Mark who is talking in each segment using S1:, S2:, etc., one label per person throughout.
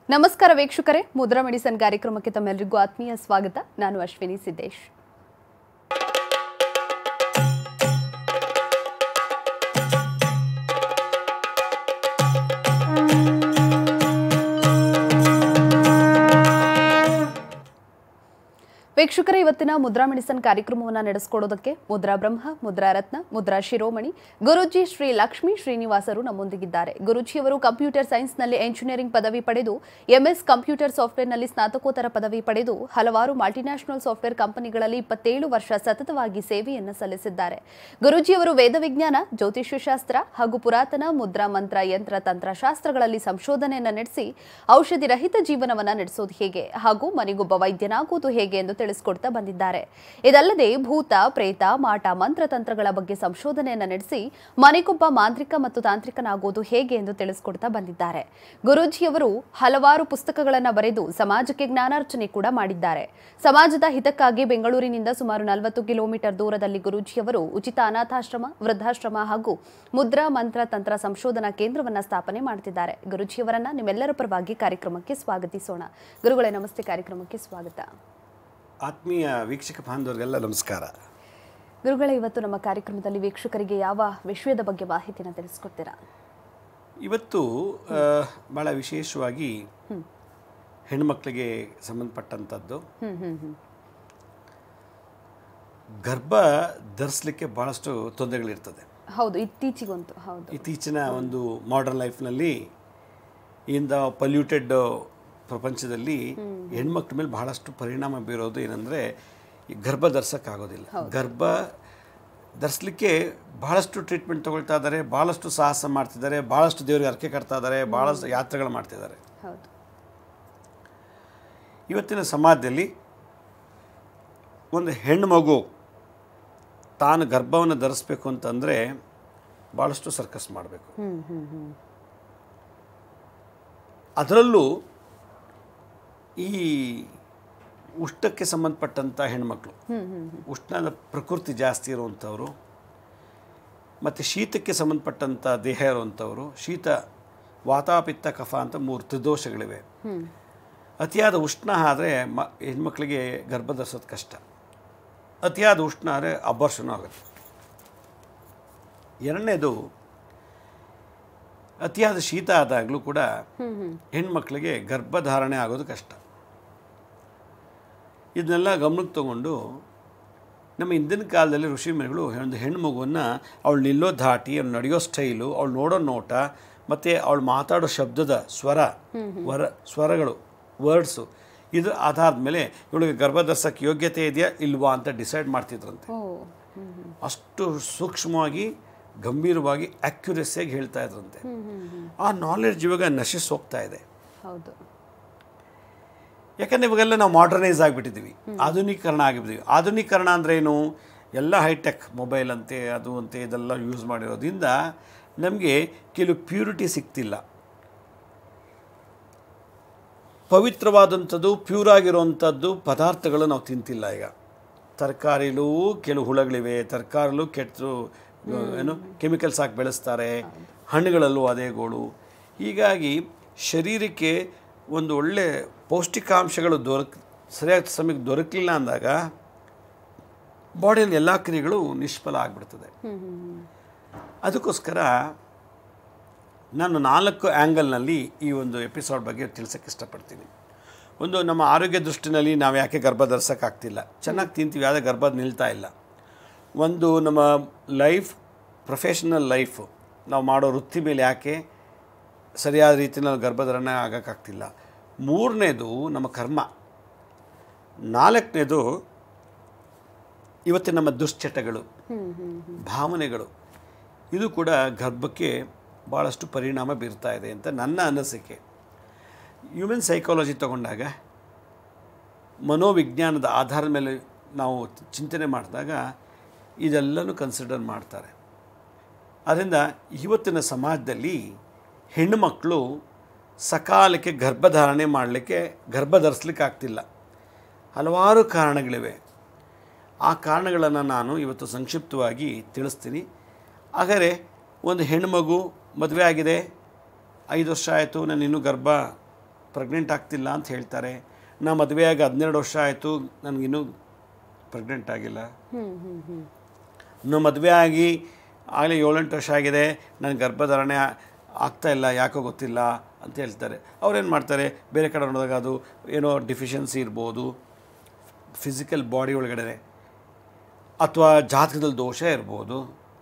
S1: ನಮಸ್ಕಾರ ವೀಕ್ಷಕರೇ ಮುದ್ರಾ ಮೆಡಿಸನ್ ಕಾರ್ಯಕ್ರಮಕ್ಕೆ ತಮ್ಮೆಲ್ಲರಿಗೂ ಆತ್ಮೀಯ ಸ್ವಾಗತ ನಾನು ಅಶ್ವಿನಿ ಸಿದ್ದೇಶ್ ವೀಕ್ಷಕರ ಇವತ್ತಿನ ಮುದ್ರಾ ಮೆಡಿಸನ್ ಕಾರ್ಯಕ್ರಮವನ್ನು ನಡೆಸಿಕೊಡೋದಕ್ಕೆ ಮುದ್ರಾ ಬ್ರಹ್ಮ ಮುದ್ರಾ ರತ್ನ ಮುದ್ರಾ ಶಿರೋಮಣಿ ಗುರುಜಿ ಶ್ರೀ ಲಕ್ಷ್ಮೀ ಶ್ರೀನಿವಾಸರು ನಮ್ಮೊಂದಿಗಿದ್ದಾರೆ ಗುರುಜಿಯವರು ಕಂಪ್ಯೂಟರ್ ಸೈನ್ಸ್ನಲ್ಲಿ ಎಂಜಿನಿಯರಿಂಗ್ ಪದವಿ ಪಡೆದು ಎಂಎಸ್ ಕಂಪ್ಯೂಟರ್ ಸಾಫ್ಟ್ವೇರ್ನಲ್ಲಿ ಸ್ನಾತಕೋತ್ತರ ಪದವಿ ಪಡೆದು ಹಲವಾರು ಮಲ್ಟಿನ್ಯಾಷನಲ್ ಸಾಫ್ಟ್ವೇರ್ ಕಂಪನಿಗಳಲ್ಲಿ ಇಪ್ಪತ್ತೇಳು ವರ್ಷ ಸತತವಾಗಿ ಸೇವೆಯನ್ನು ಸಲ್ಲಿಸಿದ್ದಾರೆ ಗುರುಜಿಯವರು ವೇದ ವಿಜ್ಞಾನ ಜ್ಯೋತಿಷ್ಯ ಶಾಸ್ತ್ರ ಹಾಗೂ ಪುರಾತನ ಮುದ್ರಾ ಮಂತ್ರ ಯಂತ್ರ ತಂತ್ರಶಾಸ್ತ್ರಗಳಲ್ಲಿ ಸಂಶೋಧನೆಯನ್ನು ನಡೆಸಿ ಔಷಧಿ ರಹಿತ ಜೀವನವನ್ನ ನಡೆಸೋದು ಹೇಗೆ ಹಾಗೂ ಮನೆಗೊಬ್ಬ ವೈದ್ಯನಾಗುವುದು ಹೇಗೆ ಎಂದು ತಿಳಿಸಿಕೊಡ್ತಾ ಬಂದಿದ್ದಾರೆ ಇದಲ್ಲದೆ ಭೂತ ಪ್ರೇತ ಮಾಟ ಮಂತ್ರ ತಂತ್ರಗಳ ಬಗ್ಗೆ ಸಂಶೋಧನೆಯನ್ನು ನಡೆಸಿ ಮನೆಗೊಬ್ಬ ಮಾಂತ್ರಿಕ ಮತ್ತು ತಾಂತ್ರಿಕನಾಗುವುದು ಹೇಗೆ ಎಂದು ತಿಳಿಸಿಕೊಡ್ತಾ ಬಂದಿದ್ದಾರೆ ಗುರೂಜಿಯವರು ಹಲವಾರು ಪುಸ್ತಕಗಳನ್ನು ಬರೆದು ಸಮಾಜಕ್ಕೆ ಜ್ಞಾನಾರ್ಚನೆ ಕೂಡ ಮಾಡಿದ್ದಾರೆ ಸಮಾಜದ ಹಿತಕ್ಕಾಗಿ ಬೆಂಗಳೂರಿನಿಂದ ಸುಮಾರು ನಲವತ್ತು ಕಿಲೋಮೀಟರ್ ದೂರದಲ್ಲಿ ಗುರೂಜಿಯವರು ಉಚಿತ ಅನಾಥಾಶ್ರಮ ವೃದ್ಧಾಶ್ರಮ ಹಾಗೂ ಮುದ್ರಾ ಮಂತ್ರ ತಂತ್ರ ಸಂಶೋಧನಾ ಕೇಂದ್ರವನ್ನ ಸ್ಥಾಪನೆ ಮಾಡುತ್ತಿದ್ದಾರೆ ಗುರುಜಿಯವರನ್ನ ನಿಮ್ಮೆಲ್ಲರ ಪರವಾಗಿ ಕಾರ್ಯಕ್ರಮಕ್ಕೆ ಸ್ವಾಗತಿಸೋಣ ಗುರುಗಳೇ ನಮಸ್ತೆ ಕಾರ್ಯಕ್ರಮಕ್ಕೆ ಸ್ವಾಗತ
S2: ಆತ್ಮೀಯ ವೀಕ್ಷಕ ಬಾಂಧವರಿಗೆಲ್ಲ ನಮಸ್ಕಾರ
S1: ಗುರುಗಳೇ ಇವತ್ತು ನಮ್ಮ ಕಾರ್ಯಕ್ರಮದಲ್ಲಿ ವೀಕ್ಷಕರಿಗೆ ಯಾವ ವಿಷಯದ ಬಗ್ಗೆ ಮಾಹಿತಿನ ತಿಳಿಸ್ಕೊಡ್ತೀರಾ
S2: ಇವತ್ತು ಆ, ಭಾಳ ವಿಶೇಷವಾಗಿ ಹೆಣ್ಮಕ್ಳಿಗೆ ಸಂಬಂಧಪಟ್ಟಂಥದ್ದು
S1: ಹ್ಮ್ ಹ್ಮ್ ಹ್ಮ್
S2: ಗರ್ಭ ಧರಿಸ್ಲಿಕ್ಕೆ ಭಾಳಷ್ಟು ತೊಂದರೆಗಳಿರ್ತದೆ
S1: ಹೌದು ಇತ್ತೀಚಿಗಂತೂ ಹೌದು
S2: ಇತ್ತೀಚಿನ ಒಂದು ಮಾಡರ್ನ್ ಲೈಫ್ನಲ್ಲಿ ಇಂದ ಪಲ್ಯೂಟೆಡ್ ಪ್ರಪಂಚದಲ್ಲಿ ಹೆಣ್ಮಕ್ಳ ಮೇಲೆ ಬಹಳಷ್ಟು ಪರಿಣಾಮ ಬೀರೋದು ಏನಂದರೆ ಈ ಗರ್ಭ ಧರ್ಸೋಕ್ಕಾಗೋದಿಲ್ಲ ಗರ್ಭ ಧರಿಸ್ಲಿಕ್ಕೆ ಭಾಳಷ್ಟು ಟ್ರೀಟ್ಮೆಂಟ್ ತಗೊಳ್ತಾ ಇದ್ದಾರೆ ಭಾಳಷ್ಟು ಸಾಹಸ ಮಾಡ್ತಿದ್ದಾರೆ ಭಾಳಷ್ಟು ದೇವರಿಗೆ ಅರ್ಕೆ ಕಟ್ತಾ ಇದ್ದಾರೆ ಭಾಳಷ್ಟು ಯಾತ್ರೆಗಳು ಮಾಡ್ತಿದ್ದಾರೆ
S1: ಹೌದು
S2: ಇವತ್ತಿನ ಸಮಾಜದಲ್ಲಿ ಒಂದು ಹೆಣ್ಣು ಮಗು ತಾನು ಗರ್ಭವನ್ನು ಧರಿಸ್ಬೇಕು ಅಂತಂದರೆ ಭಾಳಷ್ಟು ಸರ್ಕಸ್ ಮಾಡಬೇಕು
S1: ಹ್ಮ್ ಹ್ಮ್ ಹ್ಮ್
S2: ಅದರಲ್ಲೂ ಈ ಉಷ್ಣಕ್ಕೆ ಸಂಬಂಧಪಟ್ಟಂಥ ಹೆಣ್ಮಕ್ಳು
S1: ಹ್ಮ್ ಹ್ಮ್
S2: ಉಷ್ಣದ ಪ್ರಕೃತಿ ಜಾಸ್ತಿ ಇರುವಂಥವ್ರು ಮತ್ತು ಶೀತಕ್ಕೆ ಸಂಬಂಧಪಟ್ಟಂಥ ದೇಹ ಇರುವಂಥವ್ರು ಶೀತ ವಾತಾಪಿತ್ತ ಕಫ ಅಂತ ಮೂರು ತ್ರಿದೋಷಗಳಿವೆ
S1: ಹ್ಮ್
S2: ಅತಿಯಾದ ಉಷ್ಣ ಆದರೆ ಮ ಹೆಣ್ಮಕ್ಳಿಗೆ ಗರ್ಭ ಧರಿಸೋದು ಕಷ್ಟ ಅತಿಯಾದ ಉಷ್ಣ ಆದರೆ ಅಬರ್ಷಣ ಆಗುತ್ತೆ ಎರಡನೇದು ಅತಿಯಾದ ಶೀತ ಆದಾಗಲೂ ಕೂಡ
S1: ಹ್ಮ್ ಹ್ಮ್
S2: ಹೆಣ್ಮಕ್ಳಿಗೆ ಗರ್ಭಧಾರಣೆ ಆಗೋದು ಕಷ್ಟ ಇದನ್ನೆಲ್ಲ ಗಮನಕ್ಕೆ ತಗೊಂಡು ನಮ್ಮ ಹಿಂದಿನ ಕಾಲದಲ್ಲಿ ಋಷಿ ಮುನಿಗಳು ಒಂದು ಹೆಣ್ಣು ಮಗುವನ್ನು ಅವಳು ನಿಲ್ಲೋ ಧಾಟಿ ಅವ್ಳು ನಡೆಯೋ ಸ್ಟೈಲು ಅವಳು ನೋಡೋ ನೋಟ ಮತ್ತು ಅವಳು ಮಾತಾಡೋ ಶಬ್ದದ ಸ್ವರ ವರ ಸ್ವರಗಳು ವರ್ಡ್ಸು ಇದ್ರ ಆಧಾರದ ಮೇಲೆ ಇವಳಿಗೆ ಗರ್ಭಧರ್ಸಕ್ಕೆ ಯೋಗ್ಯತೆ ಇದೆಯಾ ಇಲ್ವಾ ಅಂತ ಡಿಸೈಡ್ ಮಾಡ್ತಿದ್ರಂತೆ
S1: ಓ ಹ್ಮ್ ಹ್ಮ್
S2: ಅಷ್ಟು ಸೂಕ್ಷ್ಮವಾಗಿ ಗಂಭೀರವಾಗಿ ಆ್ಯಕ್ಯುರೆಸಿಯಾಗಿ ಹೇಳ್ತಾ ಇದ್ರಂತೆ
S1: ಹ್ಮ್ ಹ್ಮ್ ಹ್ಮ್
S2: ಆ ನಾಲೆಡ್ಜ್ ಇವಾಗ ನಶಿಸ್ ಹೋಗ್ತಾ ಇದೆ
S1: ಹೌದು
S2: ಯಾಕಂದರೆ ಇವಾಗೆಲ್ಲ ನಾವು ಮಾಡರ್ನೈಸ್ ಆಗಿಬಿಟ್ಟಿದ್ದೀವಿ ಆಧುನೀಕರಣ ಆಗಿಬಿಟ್ಟಿದ್ದೀವಿ ಆಧುನೀಕರಣ ಅಂದ್ರೆ ಏನು ಎಲ್ಲ ಹೈಟೆಕ್ ಮೊಬೈಲ್ ಅಂತೆ ಅದು ಅಂತೆ ಇದೆಲ್ಲ ಯೂಸ್ ಮಾಡಿರೋದ್ರಿಂದ ನಮಗೆ ಕೆಲವು ಪ್ಯೂರಿಟಿ ಸಿಗ್ತಿಲ್ಲ ಪವಿತ್ರವಾದಂಥದ್ದು ಪ್ಯೂರ್ ಆಗಿರುವಂಥದ್ದು ಪದಾರ್ಥಗಳು ನಾವು ತಿಂತಿಲ್ಲ ಈಗ ತರಕಾರಿಲೂ ಕೆಲವು ಹುಳಗಳಿವೆ ತರಕಾರಿಲೂ ಕೆಟ್ಟು ಏನು ಕೆಮಿಕಲ್ಸ್ ಹಾಕಿ ಬೆಳೆಸ್ತಾರೆ ಹಣ್ಣುಗಳಲ್ಲೂ ಅದೇ ಗೋಳು ಹೀಗಾಗಿ ಶರೀರಕ್ಕೆ ಒಂದು ಒಳ್ಳೆ ಪೌಷ್ಟಿಕಾಂಶಗಳು ದೊರಕ್ ಸರಿಯಾದ ಸಮಯಕ್ಕೆ ದೊರಕಲಿಲ್ಲ ಅಂದಾಗ ಬಾಡಿಯಲ್ಲಿ ಎಲ್ಲ ಕ್ರಿಯೆಗಳು ನಿಷ್ಫಲ ಆಗಿಬಿಡ್ತದೆ
S1: ಹ್ಮ್ ಹ್ಮ್ ಹ್ಮ್
S2: ಅದಕ್ಕೋಸ್ಕರ ನಾನು ನಾಲ್ಕು ಆ್ಯಂಗಲ್ನಲ್ಲಿ ಈ ಒಂದು ಎಪಿಸೋಡ್ ಬಗ್ಗೆ ತಿಳಿಸೋಕ್ಕೆ ಇಷ್ಟಪಡ್ತೀನಿ ಒಂದು ನಮ್ಮ ಆರೋಗ್ಯ ದೃಷ್ಟಿನಲ್ಲಿ ನಾವು ಯಾಕೆ ಗರ್ಭ ಧರಿಸೋಕ್ಕಾಗ್ತಿಲ್ಲ ಚೆನ್ನಾಗಿ ತಿಂತೀವಿ ಆದರೆ ಗರ್ಭ ನಿಲ್ತಾ ಇಲ್ಲ ಒಂದು ನಮ್ಮ ಲೈಫ್ ಪ್ರೊಫೆಷನಲ್ ಲೈಫು ನಾವು ಮಾಡೋ ವೃತ್ತಿ ಮೇಲೆ ಯಾಕೆ ಸರಿಯಾದ ರೀತಿಯಲ್ಲಿ ಗರ್ಭಧಾರಣೆ ಆಗೋಕ್ಕಾಗ್ತಿಲ್ಲ ಮೂರನೇದು ನಮ್ಮ ಕರ್ಮ ನಾಲ್ಕನೇದು ಇವತ್ತಿನ ನಮ್ಮ ದುಶ್ಚಟಗಳು
S1: ಹ್ಮ್ ಹ್ಮ್ ಹ್ಮ್
S2: ಭಾವನೆಗಳು ಇದು ಕೂಡ ಗರ್ಭಕ್ಕೆ ಭಾಳಷ್ಟು ಪರಿಣಾಮ ಬೀರ್ತಾ ಇದೆ ಅಂತ ನನ್ನ ಅನಿಸಿಕೆ ಹ್ಯೂಮನ್ ಸೈಕಾಲಜಿ ತಗೊಂಡಾಗ ಮನೋವಿಜ್ಞಾನದ ಆಧಾರದ ಮೇಲೆ ನಾವು ಚಿಂತನೆ ಮಾಡಿದಾಗ ಇದೆಲ್ಲನೂ ಕನ್ಸಿಡರ್ ಮಾಡ್ತಾರೆ ಅದರಿಂದ ಇವತ್ತಿನ ಸಮಾಜದಲ್ಲಿ ಹೆಣ್ಣುಮಕ್ಕಳು ಸಕಾಲಕ್ಕೆ ಗರ್ಭಧಾರಣೆ ಮಾಡಲಿಕ್ಕೆ ಗರ್ಭ ಧರಿಸ್ಲಿಕ್ಕೆ ಆಗ್ತಿಲ್ಲ ಹಲವಾರು ಕಾರಣಗಳಿವೆ ಆ ಕಾರಣಗಳನ್ನು ನಾನು ಇವತ್ತು ಸಂಕ್ಷಿಪ್ತವಾಗಿ ತಿಳಿಸ್ತೀನಿ ಹಾಗಾದರೆ ಒಂದು ಹೆಣ್ಣುಮಗು ಮದುವೆ ಆಗಿದೆ ಐದು ವರ್ಷ ಆಯಿತು ನಾನು ಇನ್ನೂ ಗರ್ಭ ಪ್ರೆಗ್ನೆಂಟ್ ಆಗ್ತಿಲ್ಲ ಅಂತ ಹೇಳ್ತಾರೆ ನಾ ಮದುವೆಯಾಗಿ ಹದಿನೆರಡು ವರ್ಷ ಆಯಿತು ನನಗಿನ್ನೂ ಪ್ರೆಗ್ನೆಂಟ್ ಆಗಿಲ್ಲ
S1: ಹ್ಮ್ ಹ್ಮ್ ಹ್ಮ್
S2: ಇನ್ನು ಮದುವೆ ಆಗಿ ಆಗಲೇ ಏಳೆಂಟು ವರ್ಷ ಆಗಿದೆ ನನ್ನ ಗರ್ಭಧಾರಣೆ ಆಗ್ತಾ ಇಲ್ಲ ಯಾಕೋ ಗೊತ್ತಿಲ್ಲ ಅಂತ ಹೇಳ್ತಾರೆ ಅವ್ರೇನು ಮಾಡ್ತಾರೆ ಬೇರೆ ಕಡೆ ನೋಡಿದಾಗ ಅದು ಏನೋ ಡಿಫಿಷಿಯನ್ಸಿ ಇರ್ಬೋದು ಫಿಸಿಕಲ್ ಬಾಡಿ ಒಳಗಡೆ ಅಥವಾ ಜಾತಕದಲ್ಲಿ ದೋಷ ಇರ್ಬೋದು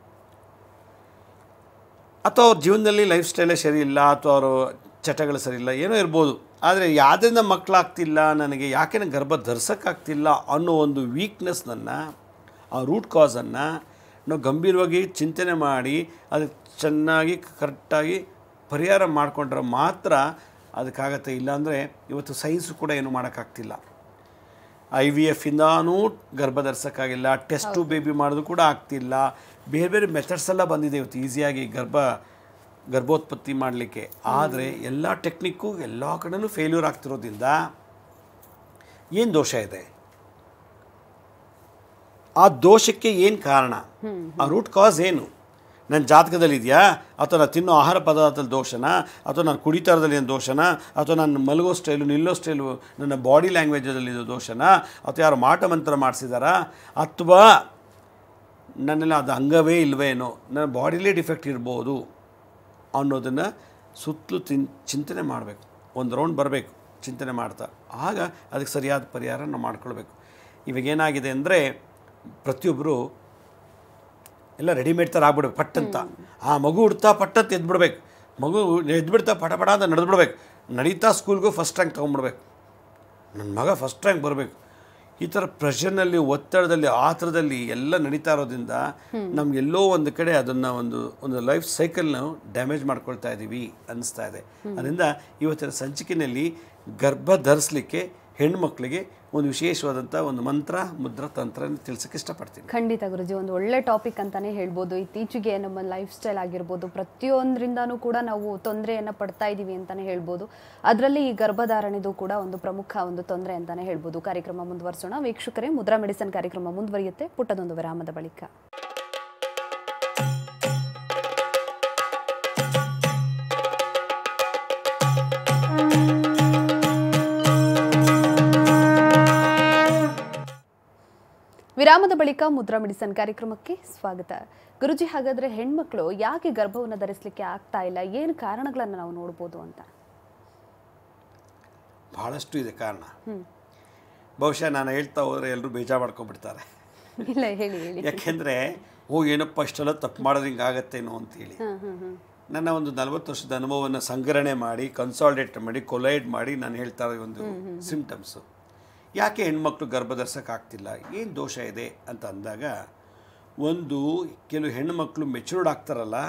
S2: ಅಥವಾ ಅವ್ರ ಜೀವನದಲ್ಲಿ ಲೈಫ್ ಸ್ಟೈಲೇ ಸರಿ ಇಲ್ಲ ಅಥವಾ ಅವರು ಚಟಗಳು ಸರಿ ಇಲ್ಲ ಏನೋ ಇರ್ಬೋದು ಆದರೆ ಯಾವುದರಿಂದ ಮಕ್ಕಳಾಗ್ತಿಲ್ಲ ನನಗೆ ಯಾಕೆ ನನಗೆ ಗರ್ಭ ಧರಿಸೋಕ್ಕಾಗ್ತಿಲ್ಲ ಅನ್ನೋ ಒಂದು ವೀಕ್ನೆಸ್ನನ್ನು ಆ ರೂಟ್ ಕಾಸನ್ನು ನಾವು ಗಂಭೀರವಾಗಿ ಚಿಂತನೆ ಮಾಡಿ ಅದಕ್ಕೆ ಚೆನ್ನಾಗಿ ಕರೆಕ್ಟಾಗಿ ಪರಿಹಾರ ಮಾಡಿಕೊಂಡ್ರೆ ಮಾತ್ರ ಅದಕ್ಕಾಗತ್ತೆ ಇಲ್ಲಾಂದರೆ ಇವತ್ತು ಸೈನ್ಸು ಕೂಡ ಏನು ಮಾಡೋಕ್ಕಾಗ್ತಿಲ್ಲ ಐ ವಿ ಎಫಿಂದಾನೂ ಗರ್ಭ ಧರಿಸೋಕ್ಕಾಗಿಲ್ಲ ಟೆಸ್ಟು ಬೇಬಿ ಮಾಡೋದು ಕೂಡ ಆಗ್ತಿಲ್ಲ ಬೇರೆ ಬೇರೆ ಮೆಥಡ್ಸ್ ಎಲ್ಲ ಬಂದಿದೆ ಇವತ್ತು ಈಸಿಯಾಗಿ ಗರ್ಭ ಗರ್ಭೋತ್ಪತ್ತಿ ಮಾಡಲಿಕ್ಕೆ ಆದರೆ ಎಲ್ಲ ಟೆಕ್ನಿಕ್ಕು ಎಲ್ಲ ಕಡೆನೂ ಫೇಲ್ಯೂರ್ ಆಗ್ತಿರೋದ್ರಿಂದ ಏನು ದೋಷ ಇದೆ ಆ ದೋಷಕ್ಕೆ ಏನು ಕಾರಣ ಆ ರೂಟ್ ಕಾಸ್ ಏನು ನನ್ನ ಜಾತಕದಲ್ಲಿ ಇದೆಯಾ ಅಥವಾ ನಾನು ತಿನ್ನೋ ಆಹಾರ ಪದಾರ್ಥದಲ್ಲಿ ದೋಷನಾ ಅಥವಾ ನಾನು ಕುಡಿತಾ ಇರೋದ್ರಲ್ಲಿ ಏನು ದೋಷನಾ ಅಥವಾ ನಾನು ಮಲಗೋ ಸ್ಟೈಲು ನಿಲ್ಲೋ ಸ್ಟೈಲು ನನ್ನ ಬಾಡಿ ಲ್ಯಾಂಗ್ವೇಜಲ್ಲಿ ಇದು ದೋಷನಾ ಅಥವಾ ಯಾರು ಮಾಟ ಮಂತ್ರ ಮಾಡಿಸಿದಾರಾ ಅಥವಾ ನನ್ನಲ್ಲಿ ಅದು ಅಂಗವೇ ಇಲ್ವೇನೋ ನನ್ನ ಬಾಡಿಲೇ ಡಿಫೆಕ್ಟ್ ಇರ್ಬೋದು ಅನ್ನೋದನ್ನು ಸುತ್ತಲೂ ತಿನ್ ಚಿಂತನೆ ಮಾಡಬೇಕು ಒಂದು ರೌಂಡ್ ಬರಬೇಕು ಚಿಂತನೆ ಮಾಡ್ತಾ ಆಗ ಅದಕ್ಕೆ ಸರಿಯಾದ ಪರಿಹಾರ ನಾವು ಮಾಡ್ಕೊಳ್ಬೇಕು ಇವಾಗ ಏನಾಗಿದೆ ಅಂದರೆ ಪ್ರತಿಯೊಬ್ಬರು ಎಲ್ಲ ರೆಡಿಮೇಡ್ ಥರ ಆಗ್ಬಿಡ್ಬೇಕು ಪಟ್ ಅಂತ ಆ ಮಗು ಹುಡ್ತಾ ಪಟ್ಟಂತ ಎದ್ಬಿಡ್ಬೇಕು ಮಗು ಎದ್ಬಿಡ್ತಾ ಪಟ ಪಟ ಅಂತ ನಡೆದ್ಬಿಡ್ಬೇಕು ನಡೀತಾ ಸ್ಕೂಲ್ಗೂ ಫಸ್ಟ್ ರ್ಯಾಂಕ್ ತೊಗೊಂಡ್ಬಿಡ್ಬೇಕು ನನ್ನ ಮಗ ಫಸ್ಟ್ ರ್ಯಾಂಕ್ ಬರಬೇಕು ಈ ಥರ ಪ್ರೆಷರ್ನಲ್ಲಿ ಒತ್ತಡದಲ್ಲಿ ಆತರದಲ್ಲಿ ಎಲ್ಲ ನಡೀತಾ ಇರೋದ್ರಿಂದ ನಮಗೆಲ್ಲೋ ಒಂದು ಕಡೆ ಅದನ್ನು ಒಂದು ಒಂದು ಲೈಫ್ ಸೈಕಲ್ನ ಡ್ಯಾಮೇಜ್ ಮಾಡ್ಕೊಳ್ತಾ ಇದ್ದೀವಿ ಅನ್ನಿಸ್ತಾ ಇದೆ ಅದರಿಂದ ಇವತ್ತಿನ ಸಂಚಿಕೆಯಲ್ಲಿ ಗರ್ಭ ಧರಿಸಲಿಕ್ಕೆ ಹೆಣ್ಮಕ್ಳಿಗೆ ಒಂದು ವಿಶೇಷವಾದಂಥ ಒಂದು ಮಂತ್ರ ಮುದ್ರ ತಂತ್ರ ತಿಳಿಸೋಕ್ಕೆ ಇಷ್ಟಪಡ್ತೀನಿ
S1: ಖಂಡಿತ ಗುರುಜಿ ಒಂದು ಒಳ್ಳೆ ಟಾಪಿಕ್ ಅಂತಾನೆ ಹೇಳ್ಬೋದು ಇತ್ತೀಚೆಗೆ ನಮ್ಮ ಲೈಫ್ ಸ್ಟೈಲ್ ಆಗಿರ್ಬೋದು ಪ್ರತಿಯೊಂದರಿಂದನೂ ಕೂಡ ನಾವು ತೊಂದರೆಯನ್ನು ಪಡ್ತಾ ಇದ್ದೀವಿ ಅಂತಾನೆ ಹೇಳ್ಬೋದು ಅದರಲ್ಲಿ ಈ ಗರ್ಭಧಾರಣೆದು ಕೂಡ ಒಂದು ಪ್ರಮುಖ ಒಂದು ತೊಂದರೆ ಅಂತಾನೆ ಹೇಳ್ಬೋದು ಕಾರ್ಯಕ್ರಮ ಮುಂದುವರಿಸೋಣ ವೀಕ್ಷಕರೇ ಮುದ್ರಾ ಮೆಡಿಸನ್ ಕಾರ್ಯಕ್ರಮ ಮುಂದುವರಿಯುತ್ತೆ ಪುಟ್ಟದೊಂದು ವಿರಾಮದ ಬಳಿಕ ವಿರಾಮದ ಬಳಿಕ ಮುದ್ರಾ ಮೆಡಿಸನ್ ಕಾರ್ಯಕ್ರಮಕ್ಕೆ ಸ್ವಾಗತ ಗುರುಜಿ ಹಾಗಾದ್ರೆ ಹೆಣ್ಮಕ್ಳು ಯಾಕೆ ಗರ್ಭವನ್ನು ಧರಿಸಲಿಕ್ಕೆ ಆಗ್ತಾ ಇಲ್ಲ ಏನು ಕಾರಣಗಳನ್ನು ನಾವು ನೋಡ್ಬೋದು ಅಂತ
S2: ಭಾಳಷ್ಟು ಇದೆ ಕಾರಣ ಬಹುಶಃ ನಾನು ಹೇಳ್ತಾ ಹೋದರೆ ಎಲ್ಲರೂ ಬೇಜಾರು ಮಾಡ್ಕೊಂಡ್ಬಿಡ್ತಾರೆ
S1: ಇಲ್ಲ ಹೇಳಿ ಹೇಳಿ
S2: ಯಾಕೆಂದರೆ ಓ ಏನಪ್ಪ ಇಷ್ಟೆಲ್ಲ ತಪ್ಪು ಮಾಡೋದು ಹಿಂಗಾಗತ್ತೇನೋ ಅಂತೇಳಿ
S1: ಹ್ಮ್ ಹ್ಮ್ ಹ್ಮ್
S2: ನನ್ನ ಒಂದು ನಲವತ್ತು ವರ್ಷದ ಅನುಭವವನ್ನು ಸಂಗ್ರಹಣೆ ಮಾಡಿ ಕನ್ಸಾಲ್ಡೇಟ್ ಮಾಡಿ ಕೊಲೈಡ್ ಮಾಡಿ ನಾನು ಹೇಳ್ತಾ ಇರೋ ಒಂದು ಸಿಂಪ್ಟಮ್ಸು ಯಾಕೆ ಹೆಣ್ಮಕ್ಳು ಗರ್ಭ ಧರಿಸೋಕ್ಕಾಗ್ತಿಲ್ಲ ಏನು ದೋಷ ಇದೆ ಅಂತ ಅಂದಾಗ ಒಂದು ಕೆಲವು ಹೆಣ್ಮಕ್ಳು ಮೆಚೂರ್ಡ್ ಆಗ್ತಾರಲ್ಲ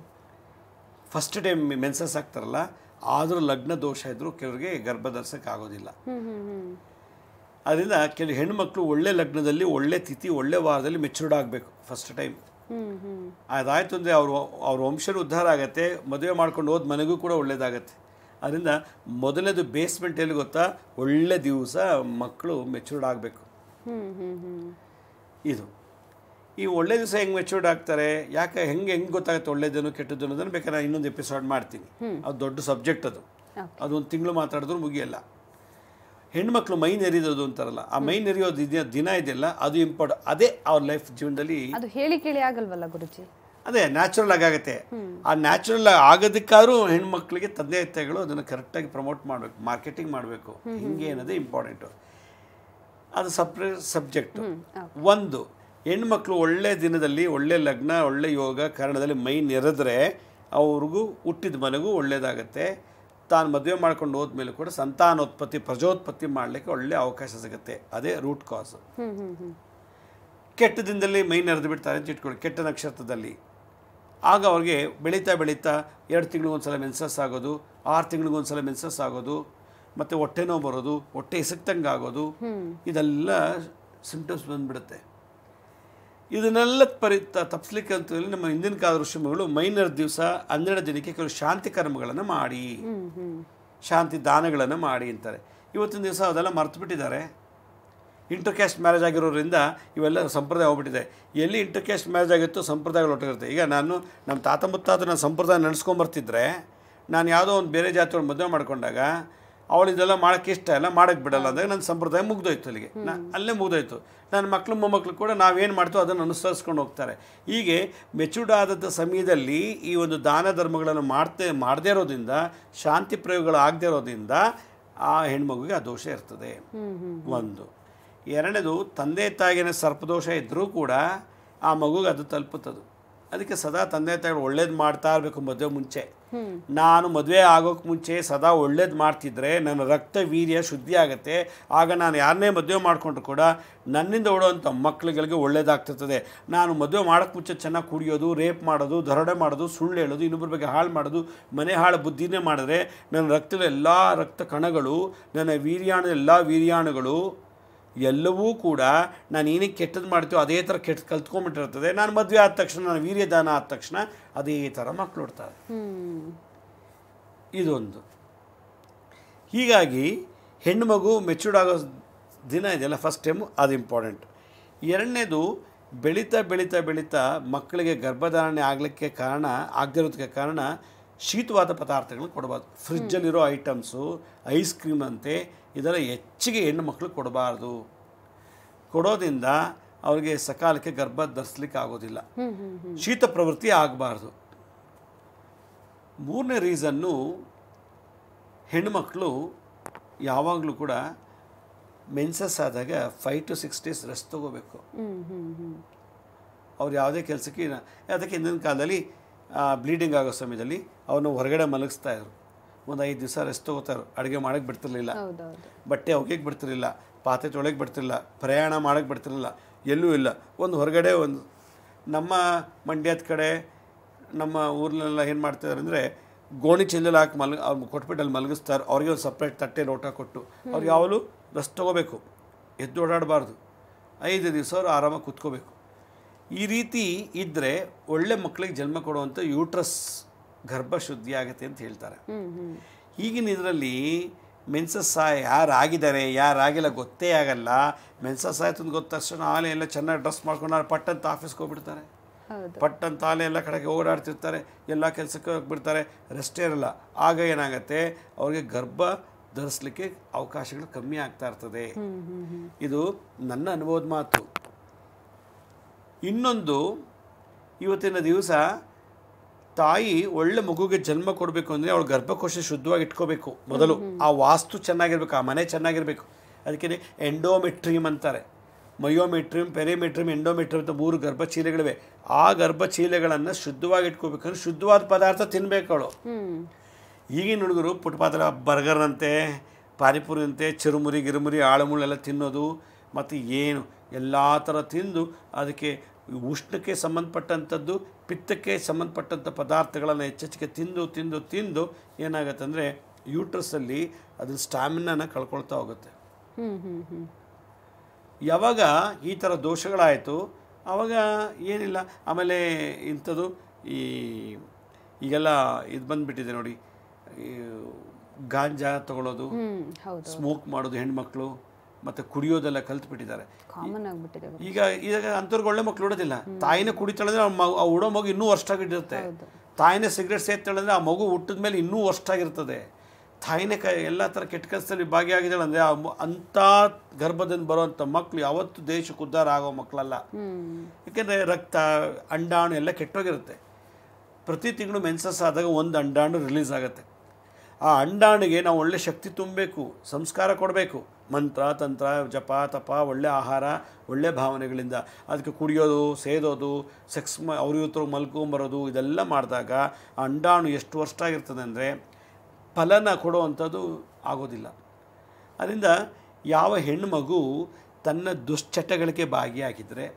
S2: ಫಸ್ಟ್ ಟೈಮ್ ಮೆನ್ಸಸ್ ಆಗ್ತಾರಲ್ಲ ಆದರೂ ಲಗ್ನ ದೋಷ ಇದ್ದರೂ ಕೆಲವರಿಗೆ ಗರ್ಭ ಧರಿಸೋಕೆ ಆಗೋದಿಲ್ಲ
S1: ಹ್ಮ್ ಹ್ಮ್ ಹ್ಮ್
S2: ಅದರಿಂದ ಕೆಲವು ಹೆಣ್ಮಕ್ಳು ಒಳ್ಳೆ ಲಗ್ನದಲ್ಲಿ ಒಳ್ಳೆ ತಿಥಿ ಒಳ್ಳೆ ವಾರದಲ್ಲಿ ಮೆಚೂರ್ಡ್ ಆಗಬೇಕು ಫಸ್ಟ್ ಟೈಮ್
S1: ಹ್ಮ್ ಹ್ಮ್
S2: ಅದಾಯಿತು ಅಂದರೆ ಅವ್ರ ಅವ್ರ ವಂಶದ ಉದ್ಧಾರ ಆಗುತ್ತೆ ಮದುವೆ ಮಾಡ್ಕೊಂಡು ಹೋದ ಮನೆಗೂ ಕೂಡ ಒಳ್ಳೇದಾಗತ್ತೆ ಅದರಿಂದ ಮೊದಲನೇದು ಬೇಸ್ಮೆಂಟ್ ಎಲ್ಲಿ ಗೊತ್ತಾ ಒಳ್ಳೆ ದಿವಸ ಮಕ್ಕಳು ಮೆಚೂರ್ಡ್ ಆಗಬೇಕು
S1: ಹ್ಮ್ ಹ್ಮ್ ಹ್ಮ್
S2: ಇದು ಈ ಒಳ್ಳೆ ದಿವಸ ಹೆಂಗೆ ಮೆಚೂರ್ಡ್ ಆಗ್ತಾರೆ ಯಾಕೆ ಹೆಂಗೆ ಹೆಂಗೆ ಗೊತ್ತಾಗುತ್ತೆ ಒಳ್ಳೇದೇನು ಕೆಟ್ಟದ್ದು ಅನ್ನೋದನ್ನು ಬೇಕಾದ್ರೆ ನಾನು ಇನ್ನೊಂದು ಎಪಿಸೋಡ್ ಮಾಡ್ತೀನಿ ಅದು ದೊಡ್ಡ ಸಬ್ಜೆಕ್ಟ್ ಅದು
S1: Okay.
S2: ಅದು ಒಂದು ತಿಂಗಳು ಮಾತಾಡಿದ್ರು ಮುಗಿಯಲ್ಲ ಹೆಣ್ಮಕ್ಳು ಮೈ ನೆರಿಯೋದು ಅಂತಾರಲ್ಲ ಆ ಮೈ ನೆರೆಯೋದು ಇದೆಯಾ ದಿನ ಇದೆಯಲ್ಲ ಅದು ಇಂಪಾರ್ಟ್ ಅದೇ ಅವ್ರ ಲೈಫ್ ಜೀವನದಲ್ಲಿ
S1: ಅದು ಹೇಳಿ ಕೇಳಿ ಆಗಲ್ವಲ್ಲ ಗುರುಜಿ
S2: ಅದೇ ನ್ಯಾಚುರಲ್ ಆಗುತ್ತೆ ಆ ನ್ಯಾಚುರಲ್ ಆಗೋದಕ್ಕಾದ್ರೂ ಹೆಣ್ಮಕ್ಳಿಗೆ ತಂದೆ ತಾಯಿಗಳು ಅದನ್ನು ಕರೆಕ್ಟಾಗಿ ಪ್ರಮೋಟ್ ಮಾಡಬೇಕು ಮಾರ್ಕೆಟಿಂಗ್ ಮಾಡಬೇಕು ಹಿಂಗೆ ಅನ್ನೋದೇ ಇಂಪಾರ್ಟೆಂಟು ಅದು ಸಪ್ರೇಟ್ ಸಬ್ಜೆಕ್ಟು ಒಂದು ಹೆಣ್ಮಕ್ಳು ಒಳ್ಳೆ ದಿನದಲ್ಲಿ ಒಳ್ಳೆ ಲಗ್ನ ಒಳ್ಳೆ ಯೋಗ ಕಾರಣದಲ್ಲಿ ಮೈ ನೆರೆದ್ರೆ ಅವ್ರಿಗೂ ಹುಟ್ಟಿದ ಮನೆಗೂ ಒಳ್ಳೆಯದಾಗತ್ತೆ ತಾನು ಮದುವೆ ಮಾಡ್ಕೊಂಡು ಹೋದ್ಮೇಲೆ ಕೂಡ ಸಂತಾನೋತ್ಪತ್ತಿ ಪ್ರಜೋತ್ಪತ್ತಿ ಮಾಡಲಿಕ್ಕೆ ಒಳ್ಳೆ ಅವಕಾಶ ಸಿಗುತ್ತೆ ಅದೇ ರೂಟ್ ಕಾಸು
S1: ಹ್ಮ್ ಹ್ಮ್ ಹ್ಮ್
S2: ಕೆಟ್ಟ ದಿನದಲ್ಲಿ ಮೈ ನೆರೆದು ಬಿಡ್ತಾರೆ ಅಂತ ಇಟ್ಕೊಳ್ಳಿ ಕೆಟ್ಟ ನಕ್ಷತ್ರದಲ್ಲಿ ಆಗ ಅವ್ರಿಗೆ ಬೆಳೀತಾ ಬೆಳೀತಾ ಎರಡು ತಿಂಗಳಿಗೊಂದ್ಸಲ ಮೆನ್ಸಸ್ ಆಗೋದು ಆರು ತಿಂಗಳಿಗೊಂದ್ಸಲ ಮೆನ್ಸಸ್ ಆಗೋದು ಮತ್ತು ಹೊಟ್ಟೆ ನೋವು ಬರೋದು ಹೊಟ್ಟೆ ಎಸಕ್ತಂಗೆ ಆಗೋದು ಇದೆಲ್ಲ ಸಿಂಪ್ಟಮ್ಸ್ ಬಂದ್ಬಿಡುತ್ತೆ ಇದನ್ನೆಲ್ಲ ಪರಿ ತ- ತಪ್ಪಿಸ್ಲಿಕ್ಕೆ ಅಂತ ಹೇಳಿ ನಮ್ಮ ಹಿಂದಿನ ಕಾಲ ಋಷಿಮಗಳು ಮೈನರ್ ದಿವಸ ಹನ್ನೆರಡು ದಿನಕ್ಕೆ ಕೆಲವು ಶಾಂತಿ ಕರ್ಮಗಳನ್ನು ಮಾಡಿ
S1: ಹ್ಮ್ ಹ್ಮ್
S2: ಶಾಂತಿ ದಾನಗಳನ್ನು ಮಾಡಿ ಅಂತಾರೆ ಇವತ್ತಿನ ದಿವಸ ಅದೆಲ್ಲ ಮರ್ತು ಬಿಟ್ಟಿದ್ದಾರೆ ಇಂಟರ್ ಕ್ಯಾಸ್ಟ್ ಮ್ಯಾರೇಜ್ ಆಗಿರೋದ್ರಿಂದ ಇವೆಲ್ಲ ಸಂಪ್ರದಾಯ ಹೋಗ್ಬಿಟ್ಟಿದೆ ಎಲ್ಲಿ ಇಂಟರ್ ಕ್ಯಾಸ್ಟ್ ಮ್ಯಾರೇಜ್ ಆಗಿತ್ತು ಸಂಪ್ರದಾಯಗಳು ಒಟ್ಟಿರುತ್ತೆ ಈಗ ನಾನು ನಮ್ಮ ತಾತ ಮುತ್ತಾತ ನಾನು ಸಂಪ್ರದಾಯ ನಡೆಸ್ಕೊಂಬರ್ತಿದ್ರೆ ನಾನು ಯಾವುದೋ ಒಂದು ಬೇರೆ ಜಾತಿಯವ್ರು ಮದುವೆ ಮಾಡ್ಕೊಂಡಾಗ ಅವಳು ಇದೆಲ್ಲ ಮಾಡೋಕ್ಕೆ ಇಷ್ಟ ಇಲ್ಲ ಮಾಡೋಕ್ಕೆ ಬಿಡಲ್ಲ ಅಂದಾಗ ನನ್ನ ಸಂಪ್ರದಾಯ ಮುಗ್ದೋಯ್ತು ಅಲ್ಲಿಗೆ ನಾ ಅಲ್ಲೇ ಮುಗ್ದೋಯ್ತು ನನ್ನ ಮಕ್ಕಳು ಮೊಮ್ಮಕ್ಕಳು ಕೂಡ ನಾವೇನು ಮಾಡ್ತೀವೋ ಅದನ್ನು ಅನುಸರಿಸ್ಕೊಂಡು ಹೋಗ್ತಾರೆ ಹೀಗೆ ಮೆಚೂರ್ಡ್ ಆದಂಥ ಸಮಯದಲ್ಲಿ ಈ ಒಂದು ದಾನ ಧರ್ಮಗಳನ್ನು ಮಾಡ್ತೇ ಮಾಡದೇ ಇರೋದ್ರಿಂದ ಶಾಂತಿ ಪ್ರಯೋಗಗಳು ಆಗದೇ ಇರೋದ್ರಿಂದ ಆ ಹೆಣ್ಮಗುಗೆ ಆ ದೋಷ ಇರ್ತದೆ ಒಂದು ಎರಡನೇದು ತಂದೆ ತಾಯಿನ ಸರ್ಪದೋಷ ಇದ್ದರೂ ಕೂಡ ಆ ಮಗುಗೆ ಅದು ತಲುಪುತ್ತದು ಅದಕ್ಕೆ ಸದಾ ತಂದೆ ತಾಯಿಗಳು ಒಳ್ಳೇದು ಮಾಡ್ತಾ ಇರಬೇಕು ಮದುವೆ ಮುಂಚೆ ನಾನು ಮದುವೆ ಆಗೋಕ್ಕೆ ಮುಂಚೆ ಸದಾ ಒಳ್ಳೇದು ಮಾಡ್ತಿದ್ರೆ ನನ್ನ ರಕ್ತ ವೀರ್ಯ ಶುದ್ಧಿ ಆಗುತ್ತೆ ಆಗ ನಾನು ಯಾರನ್ನೇ ಮದುವೆ ಮಾಡಿಕೊಂಡ್ರು ಕೂಡ ನನ್ನಿಂದ ಓಡುವಂಥ ಮಕ್ಕಳುಗಳಿಗೆ ಒಳ್ಳೇದಾಗ್ತಿರ್ತದೆ ನಾನು ಮದುವೆ ಮಾಡೋಕ್ಕೆ ಮುಂಚೆ ಚೆನ್ನಾಗಿ ಕುಡಿಯೋದು ರೇಪ್ ಮಾಡೋದು ದರೋಡೆ ಮಾಡೋದು ಸುಳ್ಳು ಹೇಳೋದು ಇನ್ನೊಬ್ಬರ ಬಗ್ಗೆ ಹಾಳು ಮಾಡೋದು ಮನೆ ಹಾಳು ಬುದ್ಧಿನೇ ಮಾಡಿದ್ರೆ ನನ್ನ ರಕ್ತದ ಎಲ್ಲ ರಕ್ತ ಕಣಗಳು ನನ್ನ ವೀರ್ಯಾಣು ಎಲ್ಲ ವೀರ್ಯಾಣುಗಳು ಎಲ್ಲವೂ ಕೂಡ ನಾನು ಏನಕ್ಕೆ ಕೆಟ್ಟದ್ದು ಮಾಡ್ತೀವೋ ಅದೇ ಥರ ಕೆಟ್ಟ ಕಲ್ತ್ಕೊಂಡ್ಬಿಟ್ಟಿರ್ತದೆ ನಾನು ಮದುವೆ ಆದ ತಕ್ಷಣ ನಾನು ವೀರ್ಯದಾನ ಆದ ತಕ್ಷಣ ಅದೇ ಥರ ಮಕ್ಕಳು ಹುಡ್ತಾರೆ
S1: ಹ್ಮ್
S2: ಇದೊಂದು ಹೀಗಾಗಿ ಹೆಣ್ಣು ಮಗು ಮೆಚೂರ್ಡ್ ಆಗೋ ದಿನ ಇದೆಯಲ್ಲ ಫಸ್ಟ್ ಟೈಮು ಅದು ಇಂಪಾರ್ಟೆಂಟ್ ಎರಡನೇದು ಬೆಳೀತಾ ಬೆಳೀತಾ ಬೆಳೀತಾ ಮಕ್ಕಳಿಗೆ ಗರ್ಭಧಾರಣೆ ಆಗಲಿಕ್ಕೆ ಕಾರಣ ಆಗದಿರೋದಕ್ಕೆ ಕಾರಣ ಶೀತವಾದ ಪದಾರ್ಥಗಳನ್ನ ಕೊಡಬಾರ್ದು ಫ್ರಿಜ್ಜಲ್ಲಿರೋ ಐಟಮ್ಸು ಐಸ್ ಕ್ರೀಮ್ ಅಂತೆ ಇದೆಲ್ಲ ಹೆಚ್ಚಿಗೆ ಹೆಣ್ಣು ಮಕ್ಕಳು ಕೊಡಬಾರ್ದು ಕೊಡೋದ್ರಿಂದ ಅವ್ರಿಗೆ ಸಕಾಲಕ್ಕೆ ಗರ್ಭ ಧರಿಸ್ಲಿಕ್ಕೆ ಆಗೋದಿಲ್ಲ
S1: ಹ್ಮ್ ಹ್ಮ್ ಹ್ಮ್
S2: ಶೀತ ಪ್ರವೃತ್ತಿ ಆಗಬಾರ್ದು ಮೂರನೇ ರೀಸನ್ನು ಹೆಣ್ಮಕ್ಳು ಯಾವಾಗಲೂ ಕೂಡ ಮೆನ್ಸಸ್ ಆದಾಗ five to six days rest ತೊಗೋಬೇಕು
S1: ಹ್ಮ್ ಹ್ಮ್ ಹ್ಮ್
S2: ಅವ್ರು ಯಾವುದೇ ಕೆಲಸಕ್ಕೆ ಇನ್ನ- ಅದಕ್ಕೆ ಹಿಂದಿನ ಕಾಲದಲ್ಲಿ ಬ್ಲೀಡಿಂಗ್ ಆಗೋ ಸಮಯದಲ್ಲಿ ಅವನು ಹೊರಗಡೆ ಮಲಗಿಸ್ತಾ ಇದ್ರು ಒಂದು ಐದು ದಿವಸ ರೆಸ್ಟ್ ತೊಗೋತಾರೆ ಅಡುಗೆ ಮಾಡೋಕ್ಕೆ ಬಿಡ್ತಿರ್ಲಿಲ್ಲ
S1: ಹೌದೌದು
S2: ಬಟ್ಟೆ ಒಗೆಯಕ್ಕೆ ಬಿಡ್ತಿರಲಿಲ್ಲ ಪಾತ್ರೆ ತೊಳೆಯಕ್ಕೆ ಬಿಡ್ತಿರಲಿಲ್ಲ ಪ್ರಯಾಣ ಮಾಡೋಕ್ಕೆ ಬಿಡ್ತಿರಲಿಲ್ಲ ಎಲ್ಲೂ ಇಲ್ಲ ಒಂದು ಹೊರಗಡೆ ಒಂದು ನಮ್ಮ ಮಂಡ್ಯದ ಕಡೆ ನಮ್ಮ ಊರ್ಲೆಲ್ಲ ಏನು ಮಾಡ್ತಿದ್ದಾರೆ ಅಂದರೆ ಗೋಣಿ ಚೆಲ್ಲಲ್ಲಿ ಹಾಕಿ ಮಲಗ ಅವ್ರು ಕೊಟ್ಬಿಟ್ಟು ಅಲ್ಲಿ ಮಲಗಿಸ್ತಾರೆ ಅವ್ರಿಗೆ ಒಂದು ಸಪ್ರೇಟ್ ತಟ್ಟೆ ಲೋಟ ಕೊಟ್ಟು ಅವ್ರು ಯಾವಾಗಲೂ ರೆಸ್ಟ್ ತೊಗೋಬೇಕು ಎದ್ದು ಓಡಾಡಬಾರ್ದು ಐದು ದಿವಸ ಅವ್ರು ಆರಾಮಾಗಿ ಕೂತ್ಕೋಬೇಕು ಈ ರೀತಿ ಇದ್ದರೆ ಒಳ್ಳೆ ಮಕ್ಕಳಿಗೆ ಜನ್ಮ ಕೊಡುವಂಥ ಯೂಟ್ರಸ್ ಗರ್ಭ ಶುದ್ಧಿ ಆಗುತ್ತೆ ಅಂತ ಹೇಳ್ತಾರೆ
S1: ಹ್ಮ್ ಹ್ಮ್
S2: ಈಗಿನ ಇದರಲ್ಲಿ ಮೆನ್ಸಸ್ ಯಾರು ಆಗಿದ್ದಾರೆ ಯಾರು ಆಗಿಲ್ಲ ಗೊತ್ತೇ ಆಗಲ್ಲ ಮೆನ್ಸಸ್ ಆಯ್ತು ಅಂತ ಗೊತ್ತ ತಕ್ಷಣ ಆಲೆ ಎಲ್ಲ ಚೆನ್ನಾಗಿ ಡ್ರೆಸ್ ಮಾಡ್ಕೊಂಡು ಪಟ್ಟಂತ ಆಫೀಸ್ಗೆ ಹೋಗ್ಬಿಡ್ತಾರೆ
S1: ಹೌದು
S2: ಪಟ್ಟಂತ ಆಲೆ ಎಲ್ಲ ಕಡೆಗೆ ಓಡಾಡ್ತಿರ್ತಾರೆ ಎಲ್ಲ ಕೆಲಸಕ್ಕೆ ಹೋಗ್ಬಿಡ್ತಾರೆ ರೆಸ್ಟೇ ಇರಲ್ಲ ಆಗ ಏನಾಗುತ್ತೆ ಅವ್ರಿಗೆ ಗರ್ಭ ಧರಿಸ್ಲಿಕ್ಕೆ ಅವಕಾಶಗಳು ಕಮ್ಮಿ ಆಗ್ತಾ ಇರ್ತದೆ
S1: ಹ್ಮ್ ಹ್ಮ್ ಹ್ಮ್
S2: ಇದು ನನ್ನ ಅನುಭವದ ಮಾತು ಇನ್ನೊಂದು ಇವತ್ತಿನ ದಿವಸ ತಾಯಿ ಒಳ್ಳೆ ಮಗುಗೆ ಜನ್ಮ ಕೊಡಬೇಕು ಅಂದರೆ ಅವಳು ಗರ್ಭಕೋಶ ಶುದ್ಧವಾಗಿ ಇಟ್ಕೋಬೇಕು ಮೊದಲು ಆ ವಾಸ್ತು ಚೆನ್ನಾಗಿರ್ಬೇಕು ಆ ಮನೆ ಚೆನ್ನಾಗಿರ್ಬೇಕು ಅದಕ್ಕೆ ಎಂಡೋಮೆಟ್ರಿಯಮ್ ಅಂತಾರೆ ಮಯೋಮೆಟ್ರಿಯಮ್ ಪೆರಿಮೆಟ್ರಿಯಮ್ ಎಂಡೋಮೆಟ್ರಿಯಮ್ ಅಂತ ಮೂರು ಗರ್ಭಚೀಲೆಗಳಿವೆ ಆ ಗರ್ಭಚೀಲೆಗಳನ್ನು ಶುದ್ಧವಾಗಿ ಇಟ್ಕೋಬೇಕಂದ್ರೆ ಶುದ್ಧವಾದ ಪದಾರ್ಥ ತಿನ್ಬೇಕು ಅವಳು
S1: ಹ್ಮ್
S2: ಈಗಿನ ಹುಡುಗರು ಪುಟ್ಪಾತ್ರ ಬರ್ಗರ್ನಂತೆ ಪಾನಿಪುರಿಯಂತೆ ಚಿರುಮುರಿ ಗಿರುಮುರಿ ಆಳುಮುಳೆಲ್ಲ ತಿನ್ನೋದು ಮತ್ತು ಏನು ಎಲ್ಲ ಥರ ತಿಂದು ಅದಕ್ಕೆ ಉಷ್ಣಕ್ಕೆ ಸಂಬಂಧಪಟ್ಟಂಥದ್ದು ಪಿತ್ತಕ್ಕೆ ಸಂಬಂಧಪಟ್ಟಂಥ ಪದಾರ್ಥಗಳನ್ನು ಹೆಚ್ಚೆಚ್ಚಿಗೆ ತಿಂದು ತಿಂದು ತಿಂದು ಏನಾಗುತ್ತೆ ಯೂಟ್ರಸ್ಸಲ್ಲಿ ಅದು ಸ್ಟ್ಯಾಮಿನಾನ ಕಳ್ಕೊಳ್ತಾ ಹೋಗುತ್ತೆ
S1: ಹ್ಮ್ ಹ್ಮ್ ಹ್ಮ್
S2: ಯಾವಾಗ ಈ ಥರ ದೋಷಗಳಾಯಿತು ಆವಾಗ ಏನಿಲ್ಲ ಆಮೇಲೆ ಇಂಥದ್ದು ಈ ಈಗೆಲ್ಲ ಇದು ಬಂದುಬಿಟ್ಟಿದೆ ನೋಡಿ ಈ ಗಾಂಜಾ ತಗೊಳ್ಳೋದು
S1: ಹ್ಮ್ ಹೌದು
S2: ಸ್ಮೋಕ್ ಮಾಡೋದು ಹೆಣ್ಮಕ್ಳು ಮತ್ತು ಕುಡಿಯೋದೆಲ್ಲ ಕಲ್ತ್ಬಿಟ್ಟಿದ್ದಾರೆ
S1: ಕಾಮನ್ ಆಗ್ಬಿಟ್ಟಿದೆ ಇವಾಗ.
S2: ಈಗ ಈಗ ಅಂಥವ್ರಿಗೆ ಒಳ್ಳೆ ಮಕ್ಳು ಉಡೋದಿಲ್ಲ ತಾಯಿನೇ ಕುಡಿತಾಳಂದ್ರೆ ಆ ಮಗು ಆ ಉಡೋ ಮಗು ಇನ್ನೂ ವರ್ಷಾಗಿಟ್ಟಿರುತ್ತೆ
S1: ಹೌದು
S2: ತಾಯಿನೇ ಸಿಗರೇಟ್ ಸೇರ್ತಾಳಂದ್ರೆ ಆ ಮಗು ಹುಟ್ಟಿದ ಮೇಲೆ ಇನ್ನೂ ವರ್ಷಾಗಿರ್ತದೆ ತಾಯಿನೇ ಕ ಎಲ್ಲ ಥರ ಕೆಟ್ಟ ಕೆಲಸದಲ್ಲಿ ಭಾಗಿಯಾಗಿದ್ದಾಳೆ ಅಂದರೆ ಆ ಮ- ಅಂಥ ಗರ್ಭದಿಂದ ಬರುವಂಥ ಮಕ್ಕಳು ಯಾವತ್ತೂ ದೇಶಕ್ಕೆ ಉದ್ಧಾರ ಆಗೋ ಮಕ್ಕಳಲ್ಲ
S1: ಹ್ಮ್
S2: ಏಕೆಂದರೆ ರಕ್ತ ಅಂಡಾಣು ಎಲ್ಲ ಕೆಟ್ಟೋಗಿರುತ್ತೆ ಪ್ರತಿ ತಿಂಗಳು ಮೆನ್ಸಸ್ ಆದಾಗ ಒಂದು ಅಂಡಾಣು ರಿಲೀಸ್ ಆಗುತ್ತೆ ಆ ಅಂಡಾಣಿಗೆ ನಾವು ಒಳ್ಳೆ ಶಕ್ತಿ ತುಂಬಬೇಕು ಸಂಸ್ಕಾರ ಕೊಡಬೇಕು ಮಂತ್ರ ತಂತ್ರ ಜಪ ತಪ ಒಳ್ಳೆ ಆಹಾರ ಒಳ್ಳೆ ಭಾವನೆಗಳಿಂದ ಅದಕ್ಕೆ ಕುಡಿಯೋದು ಸೇದೋದು ಸೆಕ್ಸ್ ಮ ಅವ್ರ ಇವತ್ತು ಮಲ್ಕೊಂಬರೋದು ಇದೆಲ್ಲ ಮಾಡಿದಾಗ ಆ ಅಂಡಾಣು ಎಷ್ಟು ವರ್ಷ ಆಗಿರ್ತದೆ ಅಂದರೆ ಫಲನ ಕೊಡುವಂಥದ್ದು ಆಗೋದಿಲ್ಲ ಅದರಿಂದ ಯಾವ ಹೆಣ್ಣು ಮಗು ತನ್ನ ದುಶ್ಚಟಗಳಿಗೆ ಭಾಗಿಯಾಗಿದ್ದರೆ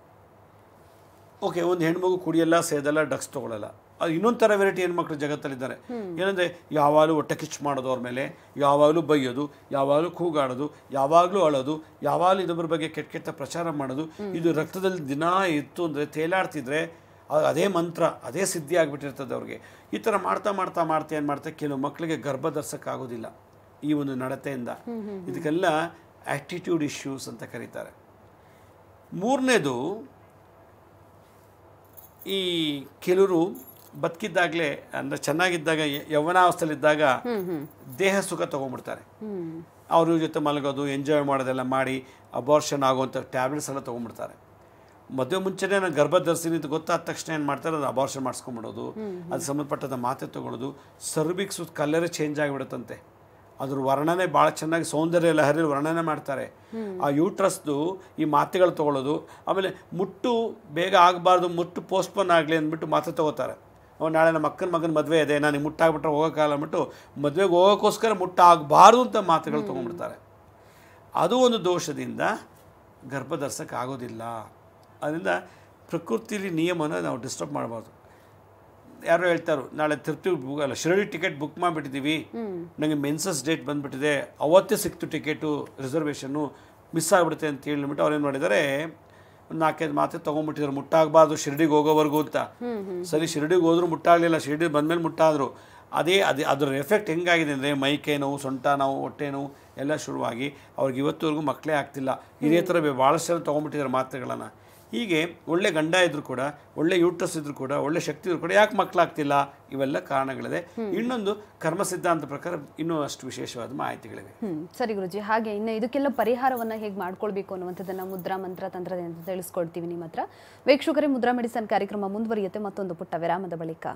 S2: ಓಕೆ ಒಂದು ಹೆಣ್ಮಗು ಕುಡಿಯಲ್ಲ ಸೇದಲ್ಲ ಡ್ರಗ್ಸ್ ತೊಗೊಳಲ್ಲ ಅದು ಇನ್ನೊಂದು ಥರ ವೆರೈಟಿ ಹೆಣ್ಮಕ್ಳು ಜಗತ್ತಲ್ಲಿದ್ದಾರೆ ಏನಂದರೆ ಯಾವಾಗಲೂ ಹೊಟ್ಟೆ ಕಿಚ್ಚು ಮಾಡೋದು ಅವ್ರ ಮೇಲೆ ಯಾವಾಗಲೂ ಬೈಯೋದು ಯಾವಾಗಲೂ ಕೂಗಾಡೋದು ಯಾವಾಗಲೂ ಅಳೋದು ಯಾವಾಗಲೂ ಇನ್ನೊಬ್ಬರ ಬಗ್ಗೆ ಕೆಟ್ಟ ಕೆಟ್ಟ ಪ್ರಚಾರ ಮಾಡೋದು ಇದು ರಕ್ತದಲ್ಲಿ ದಿನ ಇತ್ತು ಅಂದರೆ ತೇಲಾಡ್ತಿದ್ರೆ ಅದು ಅದೇ ಮಂತ್ರ ಅದೇ ಸಿದ್ಧಿ ಆಗಿಬಿಟ್ಟಿರ್ತದೆ ಅವ್ರಿಗೆ ಈ ಥರ ಮಾಡ್ತಾ ಮಾಡ್ತಾ ಮಾಡ್ತಾ ಏನು ಮಾಡ್ತಾ ಕೆಲವು ಮಕ್ಕಳಿಗೆ ಗರ್ಭ ಧರಿಸೋಕ್ಕಾಗೋದಿಲ್ಲ ಈ ಒಂದು ನಡತೆಯಿಂದ ಇದಕ್ಕೆಲ್ಲ ಆ್ಯಟಿಟ್ಯೂಡ್ ಇಶ್ಯೂಸ್ ಅಂತ ಕರೀತಾರೆ ಮೂರನೇದು ಈ ಕೆಲವರು ಬದುಕಿದ್ದಾಗಲೇ ಅಂದರೆ ಚೆನ್ನಾಗಿದ್ದಾಗ ಯ- ಯೌವನಾವಸ್ಥೆಲಿದ್ದಾಗ ದೇಹ ಸುಖ ತೊಗೊಂಡ್ಬಿಡ್ತಾರೆ ಅವ್ರ ಜೊತೆ ಮಲಗೋದು ಎಂಜಾಯ್ ಮಾಡೋದೆಲ್ಲ ಮಾಡಿ ಅಬಾರ್ಷನ್ ಆಗುವಂಥ ಟ್ಯಾಬ್ಲೆಟ್ಸ್ ಎಲ್ಲ ತೊಗೊಂಡ್ಬಿಡ್ತಾರೆ ಮದುವೆ ಮುಂಚೆನೇ ನಾನು ಗರ್ಭ ಧರಿಸಿನಿ ಅಂತ ಗೊತ್ತಾದ ತಕ್ಷಣ ಏನು ಮಾಡ್ತಾರೆ ಅದು ಅಬಾರ್ಷನ್ ಮಾಡಿಸ್ಕೊಂಬಿಡೋದು ಅದಕ್ಕೆ ಸಂಬಂಧಪಟ್ಟಂಥ ಮಾತೆ ತೊಗೊಳೋದು ಸರ್ವಿಕ್ಸ್ ಕಲ್ಲರೇ ಚೇಂಜ್ ಆಗಿಬಿಡುತ್ತಂತೆ ಅದ್ರ ವರ್ಣನೆ ಭಾಳ ಚೆನ್ನಾಗಿ ಸೌಂದರ್ಯ ಲಹರಿ ವರ್ಣನೆ ಮಾಡ್ತಾರೆ ಆ ಯೂಟ್ರಸ್ದು ಈ ಮಾತೆಗಳು ತೊಗೊಳ್ಳೋದು ಆಮೇಲೆ ಮುಟ್ಟು ಬೇಗ ಆಗಬಾರ್ದು ಮುಟ್ಟು ಪೋಸ್ಟ್ಪೋನ್ ಆಗಲಿ ಅಂದ್ಬಿಟ್ಟು ಮಾತೆ ತೊಗೋತಾರೆ ಅವ್ನು ನಾಳೆ ನಮ್ಮ ಅಕ್ಕನ ಮಗನ ಮದುವೆ ಇದೆ ನನಗೆ ಮುಟ್ಟಾಗ್ಬಿಟ್ರೆ ಹೋಗೋಕ್ಕಾಗಲ್ಲ ಅಂದ್ಬಿಟ್ಟು ಮದುವೆಗೆ ಹೋಗೋಕ್ಕೋಸ್ಕರ ಮುಟ್ಟಾಗಬಾರ್ದು ಅಂತ ಮಾತುಗಳು ತೊಗೊಂಡ್ಬಿಡ್ತಾರೆ ಅದು ಒಂದು ದೋಷದಿಂದ ಗರ್ಭ ಧರ್ಸಕ್ಕೆ ಆಗೋದಿಲ್ಲ ಅದರಿಂದ ಪ್ರಕೃತಿಲಿ ನಿಯಮನ ನಾವು ಡಿಸ್ಟರ್ಬ್ ಮಾಡಬಾರ್ದು ಯಾರೋ ಹೇಳ್ತಾರೋ ನಾಳೆ ತಿರುಪತಿ ಬುಕ್ ಅಲ್ಲ ಶಿರಡಿ ಟಿಕೆಟ್ ಬುಕ್ ಮಾಡಿಬಿಟ್ಟಿದ್ದೀವಿ ನನಗೆ ಮೆನ್ಸಸ್ ಡೇಟ್ ಬಂದುಬಿಟ್ಟಿದೆ ಅವತ್ತೇ ಸಿಕ್ತು ಟಿಕೆಟು ರಿಸರ್ವೇಷನ್ನು ಮಿಸ್ ಆಗಿಬಿಡುತ್ತೆ ಅಂತ ಹೇಳ್ಬಿಟ್ಟು ಅವ್ರು ಏನು ಮಾಡಿದ್ದಾರೆ ಒಂದು ನಾಲ್ಕೈದು ಮಾತೆ ತೊಗೊಂಡ್ಬಿಟ್ಟಿದ್ರು ಮುಟ್ಟಾಗಬಾರ್ದು ಶಿರಡಿಗೆ ಹೋಗೋವರೆಗೂ ಅಂತ ಸರಿ ಶಿರಡಿಗೆ ಹೋದ್ರು ಮುಟ್ಟಾಗಲಿಲ್ಲ ಶಿರಡಿ ಬಂದಮೇಲೆ ಮುಟ್ಟಾದರು ಅದೇ ಅದೇ ಅದರ ಎಫೆಕ್ಟ್ ಹೆಂಗಾಗಿದೆ ಅಂದರೆ ಮೈಕೈ ನೋವು ಸೊಂಟ ನೋವು ಹೊಟ್ಟೆ ನೋವು ಎಲ್ಲ ಶುರುವಾಗಿ ಅವ್ರಿಗೆ ಇವತ್ತುವರೆಗೂ ಮಕ್ಕಳೇ ಆಗ್ತಿಲ್ಲ ಇದೇ ಥರ ಬೆ- ಭಾಳಷ್ಟು ಜನ ತೊಗೊಂಡ್ಬಿಟ್ಟಿದ್ದಾರೆ ಮಾತ್ರೆಗಳನ್ನು ಹೀಗೆ ಒಳ್ಳೆ ಗಂಡ ಇದ್ದರೂ ಕೂಡ ಒಳ್ಳೆ ಯೂಟ್ರಸ್ ಇದ್ದರೂ ಕೂಡ ಒಳ್ಳೆ ಶಕ್ತಿ ಇದ್ರೂ ಕೂಡ ಯಾಕೆ ಮಕ್ಕಳಾಗ್ತಿಲ್ಲ ಇವೆಲ್ಲ ಕಾರಣಗಳಿದೆ ಇನ್ನೊಂದು ಕರ್ಮ ಸಿದ್ಧಾಂತ ಪ್ರಕಾರ ಇನ್ನೂ ಅಷ್ಟು ವಿಶೇಷವಾದ ಮಾಹಿತಿಗಳಿವೆ
S1: ಹ್ಮ್ ಸರಿ ಗುರುಜಿ ಹಾಗೆ ಇನ್ನು ಇದಕ್ಕೆಲ್ಲ ಪರಿಹಾರವನ್ನ ಹೇಗೆ ಮಾಡ್ಕೊಳ್ಬೇಕು ಅನ್ನುವಂಥದ್ದನ್ನ ಮುದ್ರಾ ಮಂತ್ರ ತಂತ್ರದಿಂದ ತಿಳಿಸ್ಕೊಡ್ತೀವಿ ನಿಮ್ಮ ಹತ್ರ ವೀಕ್ಷಕರೇ ಮುದ್ರಾ ಮೆಡಿಸನ್ ಕಾರ್ಯಕ್ರಮ ಮುಂದುವರಿಯುತ್ತೆ ಮತ್ತೊಂದು ಪುಟ್ಟ ವಿರಾಮದ ಬಳಿಕ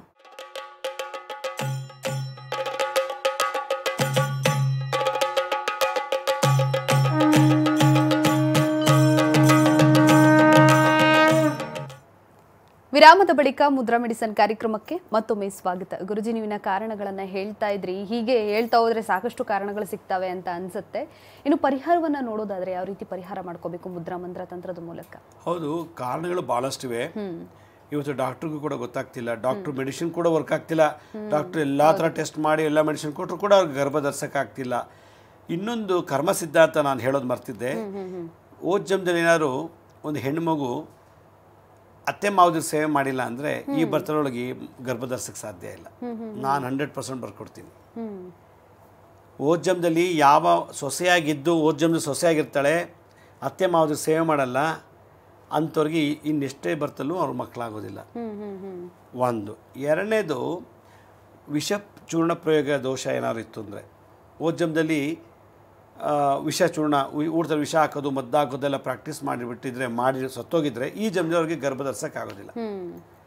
S1: ವಿರಾಮದ ಬಳಿಕ ಮುದ್ರಾ ಮೆಡಿಸನ್ ಕಾರ್ಯಕ್ರಮಕ್ಕೆ ಮತ್ತೊಮ್ಮೆ ಸ್ವಾಗತ ಗುರುಜಿ ನೀವಿನ ಕಾರಣಗಳನ್ನ ಹೇಳ್ತಾ ಇದ್ರಿ ಹೀಗೆ ಹೇಳ್ತಾ ಹೋದ್ರೆ ಸಾಕಷ್ಟು ಕಾರಣಗಳು ಸಿಗ್ತವೆ ಅಂತ ಅನ್ಸುತ್ತೆ ಇನ್ನು ಪರಿಹಾರವನ್ನ ನೋಡೋದಾದ್ರೆ ಯಾವ ರೀತಿ ಪರಿಹಾರ ಮಾಡ್ಕೋಬೇಕು ಮುದ್ರಾ ಮಂತ್ರ ತಂತ್ರದ ಮೂಲಕ
S2: ಹೌದು ಕಾರಣಗಳು ಭಾಳಷ್ಟಿವೆ ಇವತ್ತು ಡಾಕ್ಟ್ರಿಗೂ ಕೂಡ ಗೊತ್ತಾಗ್ತಿಲ್ಲ ಡಾಕ್ಟ್ರು ಮೆಡಿಸಿನ್ ಕೂಡ ವರ್ಕ್ ಆಗ್ತಿಲ್ಲ ಡಾಕ್ಟ್ರು ಎಲ್ಲ ಥರ ಟೆಸ್ಟ್ ಮಾಡಿ ಎಲ್ಲ ಮೆಡಿಸಿನ್ ಕೊಟ್ಟರು ಕೂಡ ಅವ್ರಿಗೆ ಗರ್ಭ ಧರ್ಸೋಕ್ಕಾಗ್ತಿಲ್ಲ ಇನ್ನೊಂದು ಕರ್ಮ ಸಿದ್ಧಾಂತ ನಾನು ಹೇಳೋದು ಮರ್ತಿದ್ದೆ ಓದ್ ಜನ್ಮದಲ್ಲಿ ಏನಾದ್ರು ಒಂದು ಹೆಣ್ಣುಮಗು ಅತ್ತೆ ಮಾವದಿಗೆ ಸೇವೆ ಮಾಡಿಲ್ಲ ಅಂದರೆ ಈ ಬರ್ತಡೊಳಗೆ ಗರ್ಭ ಧರ್ಸಕ್ಕೆ ಸಾಧ್ಯ ಇಲ್ಲ ನಾನು ಹಂಡ್ರೆಡ್ ಪರ್ಸೆಂಟ್ ಬರ್ಕೊಡ್ತೀನಿ
S1: ಹ್ಮ್
S2: ಓದ್ ಜನ್ಮದಲ್ಲಿ ಯಾವ ಸೊಸೆಯಾಗಿದ್ದು ಓದ್ ಜನ್ಮದಲ್ಲಿ ಸೊಸೆಯಾಗಿರ್ತಾಳೆ ಅತ್ತೆ ಮಾವದಿಗೆ ಸೇವೆ ಮಾಡಲ್ಲ ಅಂಥವ್ರಿಗೆ ಇನ್ನೆಷ್ಟೇ ಬರ್ತಲ್ಲೂ ಅವ್ರ ಮಕ್ಕಳಾಗೋದಿಲ್ಲ
S1: ಹ್ಮ್ ಹ್ಮ್ ಹ್ಮ್
S2: ಒಂದು ಎರಡನೇದು ವಿಷ ಚೂರ್ಣ ಪ್ರಯೋಗ ದೋಷ ಏನಾದ್ರು ಇತ್ತು ಅಂದರೆ ಓದ್ ಜನ್ಮದಲ್ಲಿ ಆ, ವಿಷ ಚೂರ್ಣ ಉ- ಊಟದಲ್ಲಿ ವಿಷ ಹಾಕೋದು ಮದ್ದು ಹಾಕೋದೆಲ್ಲ ಪ್ರಾಕ್ಟೀಸ್ ಮಾಡಿಬಿಟ್ಟಿದ್ರೆ ಮಾಡಿ ಸತ್ತೋಗಿದ್ರೆ ಈ ಜನ್ಮದವ್ರಿಗೆ ಗರ್ಭ ಧರ್ಸೋಕ್ಕಾಗೋದಿಲ್ಲ
S1: ಹ್ಮ್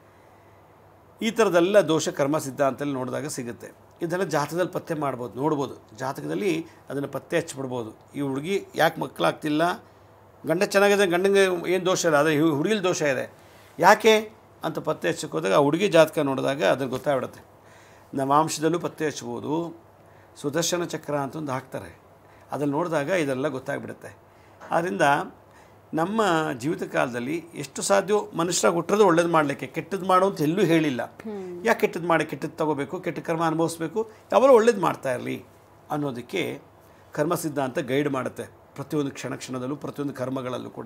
S2: ಈ ಥರದೆಲ್ಲ ದೋಷ ಕರ್ಮ ಸಿದ್ಧಾಂತದಲ್ಲಿ ನೋಡಿದಾಗ ಸಿಗುತ್ತೆ ಇದೆಲ್ಲ ಜಾತಕದಲ್ಲಿ ಪತ್ತೆ ಮಾಡ್ಬೋದು ನೋಡ್ಬೋದು ಜಾತಕದಲ್ಲಿ ಅದನ್ನು ಪತ್ತೆ ಹಚ್ಬಿಡ್ಬೋದು ಈ ಹುಡುಗಿ ಯಾಕೆ ಮಕ್ಕಳಾಗ್ತಿಲ್ಲ ಗಂಡ ಚೆನ್ನಾಗಿದೆ ಗಂಡಂಗೆ ಏನು ದೋಷ ಇಲ್ಲ ಆದರೆ ಹುಡುಗಿಲಿ ದೋಷ ಇದೆ ಯಾಕೆ ಅಂತ ಪತ್ತೆ ಹಚ್ಚಕ್ಕೆ ಹೋದಾಗ ಆ ಹುಡುಗಿ ಜಾತಕ ನೋಡಿದಾಗ ಅದ್ರಲ್ಲಿ ಗೊತ್ತಾಗ್ಬಿಡುತ್ತೆ ನವಾಂಶದಲ್ಲೂ ಪತ್ತೆ ಹಚ್ಬೋದು ಸುದರ್ಶನ ಚಕ್ರ ಅಂತ ಒಂದು ಹಾಕ್ತಾರೆ ಅದ್ರಲ್ಲಿ ನೋಡಿದಾಗ ಇದೆಲ್ಲ ಗೊತ್ತಾಗ್ಬಿಡುತ್ತೆ ಆದ್ದರಿಂದ ನಮ್ಮ ಜೀವಿತ ಕಾಲದಲ್ಲಿ ಎಷ್ಟು ಸಾಧ್ಯವೋ ಮನುಷ್ಯರಾಗಿ ಹುಟ್ಟಿರೋದು ಒಳ್ಳೇದು ಮಾಡಲಿಕ್ಕೆ ಕೆಟ್ಟದ್ದು ಮಾಡು ಅಂತ ಎಲ್ಲೂ ಹೇಳಿಲ್ಲ ಯಾಕೆ ಕೆಟ್ಟದ್ದು ಮಾಡಿ ಕೆಟ್ಟದ್ದು ತಗೋಬೇಕು ಕೆಟ್ಟ ಕರ್ಮ ಅನುಭವಿಸ್ಬೇಕು ಯಾವಾಗಲೂ ಒಳ್ಳೇದು ಮಾಡ್ತಾ ಇರಲಿ ಅನ್ನೋದಕ್ಕೆ ಕರ್ಮ ಸಿದ್ಧಾಂತ ಗೈಡ್ ಮಾಡುತ್ತೆ ಪ್ರತಿಯೊಂದು ಕ್ಷಣ ಕ್ಷಣದಲ್ಲೂ ಪ್ರತಿಯೊಂದು ಕರ್ಮಗಳಲ್ಲೂ ಕೂಡ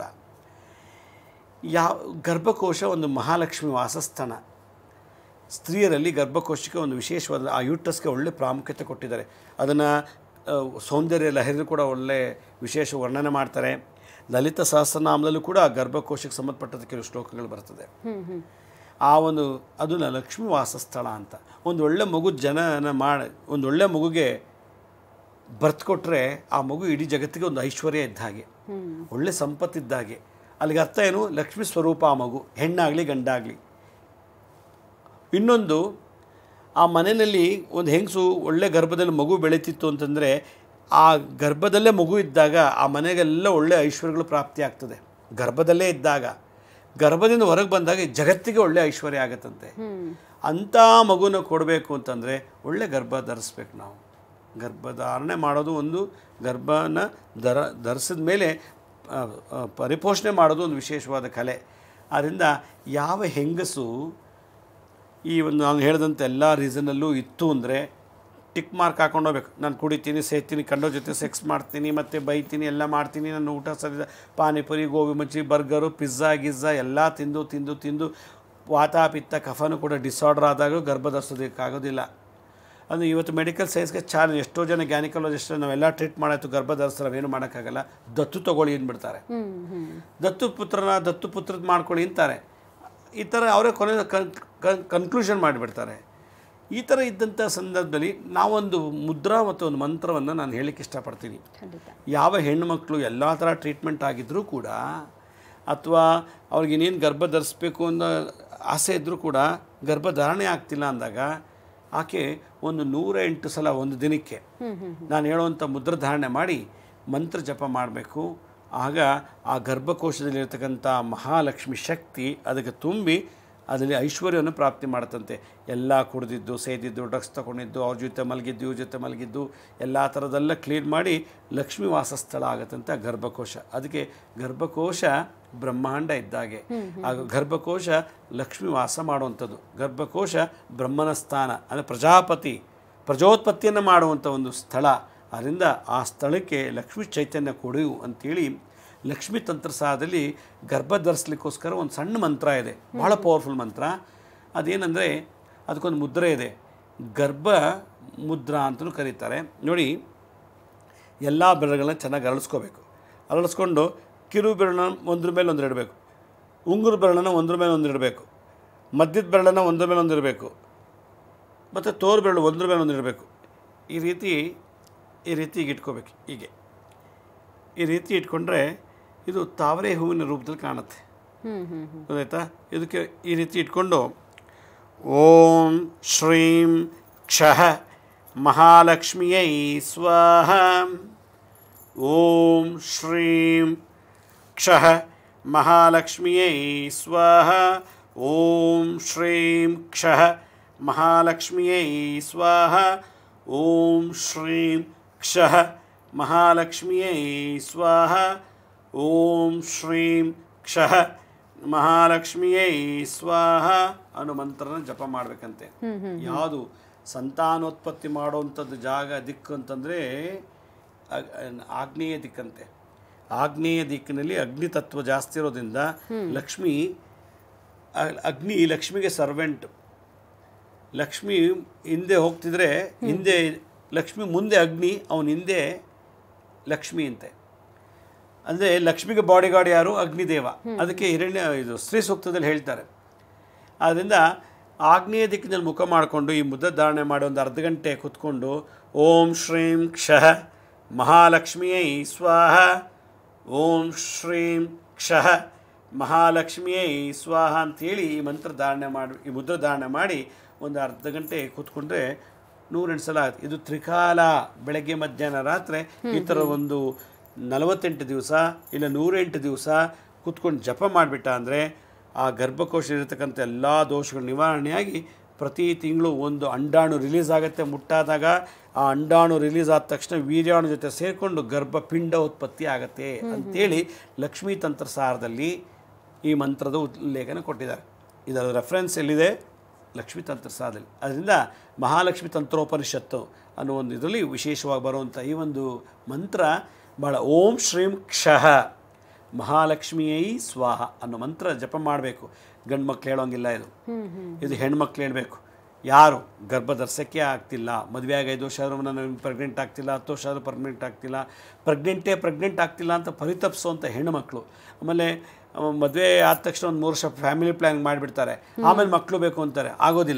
S2: ಯಾವ ಗರ್ಭಕೋಶ ಒಂದು ಮಹಾಲಕ್ಷ್ಮಿ ವಾಸಸ್ಥಾನ ಸ್ತ್ರೀಯರಲ್ಲಿ ಗರ್ಭಕೋಶಕ್ಕೆ ಒಂದು ವಿಶೇಷವಾದ ಆ ಯೂಟ್ರಸ್ಗೆ ಒಳ್ಳೆ ಪ್ರಾಮುಖ್ಯತೆ ಕೊಟ್ಟಿದ್ದಾರೆ ಅದನ್ನು ಸೌಂದರ್ಯ ಲಹರಿ ಕೂಡ ಒಳ್ಳೆ ವಿಶೇಷ ವರ್ಣನೆ ಮಾಡ್ತಾರೆ ಲಲಿತ ಸಹಸ್ರನಾಮದಲ್ಲೂ ಕೂಡ ಗರ್ಭಕೋಶಕ್ಕೆ ಸಂಬಂಧಪಟ್ಟದ ಕೆಲವು ಶ್ಲೋಕಗಳು ಬರ್ತದೆ
S1: ಹ್ಮ್ ಹ್ಮ್
S2: ಆ ಒಂದು ಅದನ್ನು ಲಕ್ಷ್ಮಿ ವಾಸಸ್ಥಳ ಅಂತ ಒಂದು ಒಳ್ಳೆ ಮಗು ಜನನ ಮಾಡಿ ಒಂದು ಒಳ್ಳೆ ಮಗುಗೆ ಕೊಟ್ಟರೆ ಆ ಮಗು ಇಡೀ ಜಗತ್ತಿಗೆ ಒಂದು ಐಶ್ವರ್ಯ ಇದ್ದ ಹಾಗೆ ಒಳ್ಳೆ ಸಂಪತ್ತಿದ್ದ ಹಾಗೆ ಅಲ್ಲಿಗೆ ಅರ್ಥ ಏನು ಲಕ್ಷ್ಮಿ ಸ್ವರೂಪ ಆ ಮಗು ಹೆಣ್ಣಾಗಲಿ ಗಂಡಾಗಲಿ ಇನ್ನೊಂದು ಆ ಮನೆಯಲ್ಲಿ ಒಂದು ಹೆಂಗಸು ಒಳ್ಳೆ ಗರ್ಭದಲ್ಲಿ ಮಗು ಬೆಳೀತಿತ್ತು ಅಂತಂದರೆ ಆ ಗರ್ಭದಲ್ಲೇ ಮಗು ಇದ್ದಾಗ ಆ ಮನೆಗೆಲ್ಲ ಒಳ್ಳೆ ಐಶ್ವರ್ಯಗಳು ಪ್ರಾಪ್ತಿ ಆಗ್ತದೆ ಗರ್ಭದಲ್ಲೇ ಇದ್ದಾಗ ಗರ್ಭದಿಂದ ಹೊರಗೆ ಬಂದಾಗ ಈ ಜಗತ್ತಿಗೆ ಒಳ್ಳೆ ಐಶ್ವರ್ಯ ಆಗತ್ತಂತೆ ಅಂಥ ಮಗುನ ಕೊಡಬೇಕು ಅಂತಂದರೆ ಒಳ್ಳೆ ಗರ್ಭ ಧರಿಸ್ಬೇಕು ನಾವು ಗರ್ಭಧಾರಣೆ ಮಾಡೋದು ಒಂದು ಗರ್ಭನ ಧರ ಧರಿಸಿದ ಮೇಲೆ ಆ, ಆ, ಪರಿಪೋಷಣೆ ಮಾಡೋದು ಒಂದು ವಿಶೇಷವಾದ ಕಲೆ ಆದ್ದರಿಂದ ಯಾವ ಹೆಂಗಸು ಈ ಒಂದು ನಾನು ಹೇಳಿದಂಥ ಎಲ್ಲ ರೀಸನಲ್ಲೂ ಇತ್ತು ಅಂದರೆ ಟಿಕ್ ಮಾರ್ಕ್ ಹಾಕೊಂಡು ಹೋಗ್ಬೇಕು ನಾನು ಕುಡಿತೀನಿ ಸೇರ್ತೀನಿ ಕಂಡೋ ಜೊತೆ ಸೆಕ್ಸ್ ಮಾಡ್ತೀನಿ ಮತ್ತು ಬೈತೀನಿ ಎಲ್ಲ ಮಾಡ್ತೀನಿ ನನ್ನ ಊಟ ಸರಿ ಪಾನಿಪುರಿ ಗೋಬಿ ಮಂಚಿ ಬರ್ಗರು ಪಿಜ್ಜಾ ಗಿಜ್ಜಾ ಎಲ್ಲ ತಿಂದು ತಿಂದು ತಿಂದು ವಾತ ಪಿತ್ತ ಕಫನು ಕೂಡ ಡಿಸಾರ್ಡರ್ ಆದಾಗ ಗರ್ಭ ಧರಿಸೋದಕ್ಕಾಗೋದಿಲ್ಲ ಅಂದರೆ ಇವತ್ತು ಮೆಡಿಕಲ್ ಸೈನ್ಸ್ಗೆ ಚಾಲೆಂಜ್ ಎಷ್ಟೋ ಜನ ಗ್ಯಾನಿಕಾಲಜಿಸ್ಟ್ ನಾವೆಲ್ಲ ಟ್ರೀಟ್ ಮಾಡಾಯ್ತು ಗರ್ಭ ಧರಿಸ್ತಾರೆ ನಾವೇನು ಮಾಡೋಕ್ಕಾಗಲ್ಲ ದತ್ತು ತಗೊಳ್ಳಿ ಅಂದ್ಬಿಡ್ತಾರೆ ದತ್ತು ಪುತ್ರನ ದತ್ತು ಪುತ್ರದ ಮಾಡ್ಕೊಳ್ಳಿ ಅಂತಾರೆ ಈ ಥರ ಅವರೇ ಕೊನೆ ಕನ್ಕ್ಲೂಷನ್ ಮಾಡಿಬಿಡ್ತಾರೆ ಈ ಥರ ಇದ್ದಂಥ ಸಂದರ್ಭದಲ್ಲಿ ನಾವೊಂದು ಮುದ್ರಾ ಮತ್ತು ಒಂದು ಮಂತ್ರವನ್ನು ನಾನು ಹೇಳಕ್ಕೆ ಇಷ್ಟಪಡ್ತೀನಿ
S1: ಖಂಡಿತ
S2: ಯಾವ ಹೆಣ್ಣುಮಕ್ಕಳು ಎಲ್ಲ ಥರ ಟ್ರೀಟ್ಮೆಂಟ್ ಆಗಿದ್ದರೂ ಕೂಡ ಅಥವಾ ಅವ್ರಿಗೆ ಇನ್ನೇನು ಗರ್ಭ ಧರಿಸ್ಬೇಕು ಅನ್ನೋ ಆಸೆ ಇದ್ದರೂ ಕೂಡ ಗರ್ಭಧಾರಣೆ ಆಗ್ತಿಲ್ಲ ಅಂದಾಗ ಆಕೆ ಒಂದು ನೂರ ಎಂಟು ಸಲ ಒಂದು ದಿನಕ್ಕೆ ನಾನು ಹೇಳುವಂಥ ಮುದ್ರಧಾರಣೆ ಮಾಡಿ ಮಂತ್ರ ಜಪ ಮಾಡಬೇಕು ಆಗ ಆ ಗರ್ಭಕೋಶದಲ್ಲಿರ್ತಕ್ಕಂಥ ಮಹಾಲಕ್ಷ್ಮಿ ಶಕ್ತಿ ಅದಕ್ಕೆ ತುಂಬಿ ಅದರಲ್ಲಿ ಐಶ್ವರ್ಯವನ್ನು ಪ್ರಾಪ್ತಿ ಮಾಡುತ್ತಂತೆ ಎಲ್ಲ ಕುಡಿದಿದ್ದು ಸೇದಿದ್ದು ಡ್ರಗ್ಸ್ ತಗೊಂಡಿದ್ದು ಅವ್ರ ಜೊತೆ ಮಲಗಿದ್ದು ಇವ್ರ ಜೊತೆ ಮಲಗಿದ್ದು ಎಲ್ಲ ಥರದ್ದೆಲ್ಲ ಕ್ಲೀನ್ ಮಾಡಿ ಲಕ್ಷ್ಮಿ ವಾಸಸ್ಥಳ ಆಗುತ್ತಂತೆ ಆ ಗರ್ಭಕೋಶ ಅದಕ್ಕೆ ಗರ್ಭಕೋಶ ಬ್ರಹ್ಮಾಂಡ ಇದ್ದಾಗೆ ಆ ಗರ್ಭಕೋಶ ಲಕ್ಷ್ಮಿ ವಾಸ ಮಾಡುವಂಥದ್ದು ಗರ್ಭಕೋಶ ಬ್ರಹ್ಮನ ಸ್ಥಾನ ಅಂದರೆ ಪ್ರಜಾಪತಿ ಪ್ರಜೋತ್ಪತ್ತಿಯನ್ನು ಮಾಡುವಂಥ ಒಂದು ಸ್ಥಳ ಅದರಿಂದ ಆ ಸ್ಥಳಕ್ಕೆ ಲಕ್ಷ್ಮಿ ಚೈತನ್ಯ ಕೊಡು ಅಂತೇಳಿ ಲಕ್ಷ್ಮಿ ತಂತ್ರಸಾರದಲ್ಲಿ ಗರ್ಭ ಧರಿಸ್ಲಿಕ್ಕೋಸ್ಕರ ಒಂದು ಸಣ್ಣ ಮಂತ್ರ ಇದೆ ಭಾಳ ಪವರ್ಫುಲ್ ಮಂತ್ರ ಅದೇನೆಂದರೆ ಅದಕ್ಕೊಂದು ಮುದ್ರೆ ಇದೆ ಗರ್ಭ ಮುದ್ರಾ ಅಂತಲೂ ಕರೀತಾರೆ ನೋಡಿ ಎಲ್ಲ ಬೆರಳುಗಳನ್ನ ಚೆನ್ನಾಗಿ ಅರಳಿಸ್ಕೋಬೇಕು ಅರಳಿಸ್ಕೊಂಡು ಕಿರು ಬೆರಳನ್ನ ಒಂದ್ರ ಮೇಲೆ ಒಂದು ಇಡಬೇಕು ಉಂಗುರು ಬೆರಳನ್ನ ಒಂದ್ರ ಮೇಲೆ ಒಂದು ಇಡಬೇಕು ಮಧ್ಯದ ಬೆರಳನ್ನ ಒಂದ್ರ ಮೇಲೆ ಒಂದು ಇಡಬೇಕು ಮತ್ತು ತೋರು ಬೆರಳು ಒಂದ್ರ ಮೇಲೆ ಒಂದು ಇಡಬೇಕು ಈ ರೀತಿ ಈ ರೀತಿ ಈಗ ಇಟ್ಕೋಬೇಕು ಹೀಗೆ ಈ ರೀತಿ ಇಟ್ಕೊಂಡ್ರೆ ಇದು ತಾವರೆ ಹೂವಿನ ರೂಪದಲ್ಲಿ ಕಾಣುತ್ತೆ
S1: ಹ್ಮ್ ಹ್ಮ್ ಹ್ಮ್
S2: ಗೊತ್ತಾಯ್ತಾ ಇದಕ್ಕೆ ಈ ರೀತಿ ಇಟ್ಕೊಂಡು ಓಂ ಶ್ರೀಂ ಕ್ಷಃ ಮಹಾಲಕ್ಷ್ಮಿಯೈ ಸ್ವಾಹ ಓಂ ಶ್ರೀಂ ಕ್ಷಃ ಮಹಾಲಕ್ಷ್ಮಿಯೈ ಸ್ವಾಹ ಓಂ ಶ್ರೀಂ ಕ್ಷಃ ಮಹಾಲಕ್ಷ್ಮಿಯೈ ಸ್ವಾಹ ಓಂ ಶ್ರೀಂ ಕ್ಷಃ ಮಹಾಲಕ್ಷ್ಮಿಯೈ ಸ್ವಾಹ ಓಂ ಶ್ರೀಂ ಕ್ಷಃ ಮಹಾಲಕ್ಷ್ಮಿಯೇ ಸ್ವಾಹ ಅನ್ನೋ ಮಂತ್ರನ ಜಪ ಮಾಡಬೇಕಂತೆ ಯಾವುದು ಸಂತಾನೋತ್ಪತ್ತಿ ಮಾಡುವಂಥದ್ದು ಜಾಗ ದಿಕ್ಕು ಅಂತಂದರೆ ಆಗ್ನೇಯ ದಿಕ್ಕಂತೆ ಆಗ್ನೇಯ ದಿಕ್ಕಿನಲ್ಲಿ ಅಗ್ನಿ ತತ್ವ ಜಾಸ್ತಿ ಇರೋದ್ರಿಂದ ಲಕ್ಷ್ಮಿ ಅ- ಅಗ್ನಿ ಲಕ್ಷ್ಮಿಗೆ ಸರ್ವೆಂಟ್ ಲಕ್ಷ್ಮಿ ಹಿಂದೆ ಹೋಗ್ತಿದ್ರೆ ಹಿಂದೆ ಲಕ್ಷ್ಮಿ ಮುಂದೆ ಅಗ್ನಿ ಅವನ ಹಿಂದೆ ಲಕ್ಷ್ಮಿ ಅಂತೆ ಅಂದರೆ ಲಕ್ಷ್ಮಿಗೆ ಬಾಡಿಗಾರ್ಡ್ ಯಾರು ಅಗ್ನಿದೇವ ಅದಕ್ಕೆ ಹಿರಣ್ಯ ಇದು ಸ್ತ್ರೀ ಸೂಕ್ತದಲ್ಲಿ ಹೇಳ್ತಾರೆ ಆದ್ದರಿಂದ ಆಗ್ನೇಯ ದಿಕ್ಕಿನಲ್ಲಿ ಮುಖ ಮಾಡಿಕೊಂಡು ಈ ಮುದ್ದ ಧಾರಣೆ ಮಾಡಿ ಒಂದು ಅರ್ಧ ಗಂಟೆ ಕೂತ್ಕೊಂಡು ಓಂ ಶ್ರೀಂ ಕ್ಷಃ ಮಹಾಲಕ್ಷ್ಮಿಯೈ ಸ್ವಾಹ ಓಂ ಶ್ರೀಂ ಕ್ಷಃ ಮಹಾಲಕ್ಷ್ಮಿಯೈ ಸ್ವಾಹ ಅಂತೇಳಿ ಈ ಮಂತ್ರ ಧಾರಣೆ ಮಾಡಿ ಈ ಮುದ್ರ ಧಾರಣೆ ಮಾಡಿ ಒಂದು ಅರ್ಧ ಗಂಟೆ ಕೂತ್ಕೊಂಡ್ರೆ ನೂರೆಂಟು ಸಲ ಆಗುತ್ತೆ ಇದು ತ್ರಿಕಾಲ ಬೆಳಗ್ಗೆ ಮಧ್ಯಾಹ್ನ ರಾತ್ರಿ ಈ ಥರ ಒಂದು ನಲವತ್ತೆಂಟು ದಿವಸ ಇಲ್ಲ ನೂರೆಂಟು ದಿವಸ ಕೂತ್ಕೊಂಡು ಜಪ ಮಾಡಿಬಿಟ್ಟ ಅಂದರೆ ಆ ಗರ್ಭಕೋಶ ಇರತಕ್ಕಂಥ ಎಲ್ಲ ದೋಷಗಳು ನಿವಾರಣೆಯಾಗಿ ಪ್ರತಿ ತಿಂಗಳು ಒಂದು ಅಂಡಾಣು ರಿಲೀಸ್ ಆಗುತ್ತೆ ಮುಟ್ಟಾದಾಗ ಆ ಅಂಡಾಣು ರಿಲೀಸ್ ಆದ ತಕ್ಷಣ ವೀರ್ಯಾಣು ಜೊತೆ ಸೇರಿಕೊಂಡು ಗರ್ಭಪಿಂಡ ಉತ್ಪತ್ತಿ ಆಗುತ್ತೆ ಅಂತೇಳಿ ಲಕ್ಷ್ಮೀ ತಂತ್ರಸಾರದಲ್ಲಿ ಈ ಮಂತ್ರದ ಉಲ್ಲೇಖನ ಕೊಟ್ಟಿದ್ದಾರೆ ಇದರ ರೆಫರೆನ್ಸ್ ಎಲ್ಲಿದೆ ಲಕ್ಷ್ಮೀ ತಂತ್ರಸಾರದಲ್ಲಿ ಅದರಿಂದ ಮಹಾಲಕ್ಷ್ಮಿ ತಂತ್ರೋಪನಿಷತ್ತು ಅನ್ನೋ ಒಂದು ಇದರಲ್ಲಿ ವಿಶೇಷವಾಗಿ ಬರುವಂಥ ಈ ಒಂದು ಮಂತ್ರ ಭಾಳ ಓಂ ಶ್ರೀಂ ಕ್ಷಃ ಮಹಾಲಕ್ಷ್ಮಿಯೈ ಸ್ವಾಹ ಅನ್ನೋ ಮಂತ್ರ ಜಪ ಮಾಡಬೇಕು ಗಂಡು ಮಕ್ಳು ಹೇಳೋಂಗಿಲ್ಲ ಇದು ಇದು ಹೆಣ್ಮಕ್ಳು ಹೇಳಬೇಕು ಯಾರು ಗರ್ಭ ಧರಿಸೋಕ್ಕೆ ಆಗ್ತಿಲ್ಲ ಮದುವೆ ಆಗಿ ಐದು ವರ್ಷ ಆದರೂ ನಾನು ಪ್ರೆಗ್ನೆಂಟ್ ಆಗ್ತಿಲ್ಲ ಹತ್ತು ವರ್ಷ ಆದರೂ ಪ್ರೆಗ್ನೆಂಟ್ ಆಗ್ತಿಲ್ಲ ಪ್ರೆಗ್ನೆಂಟೇ ಪ್ರೆಗ್ನೆಂಟ್ ಆಗ್ತಿಲ್ಲ ಅಂತ ಪರಿತಪ್ಸೋವಂಥ ಹೆಣ್ಣುಮಕ್ಳು ಆಮೇಲೆ ಮದುವೆ ಆದ ತಕ್ಷಣ ಒಂದು ಮೂರು ವರ್ಷ ಫ್ಯಾಮಿಲಿ ಪ್ಲ್ಯಾನ್ ಮಾಡಿಬಿಡ್ತಾರೆ ಆಮೇಲೆ ಮಕ್ಕಳು ಬೇಕು ಅಂತಾರೆ ಆಗೋದಿಲ್ಲ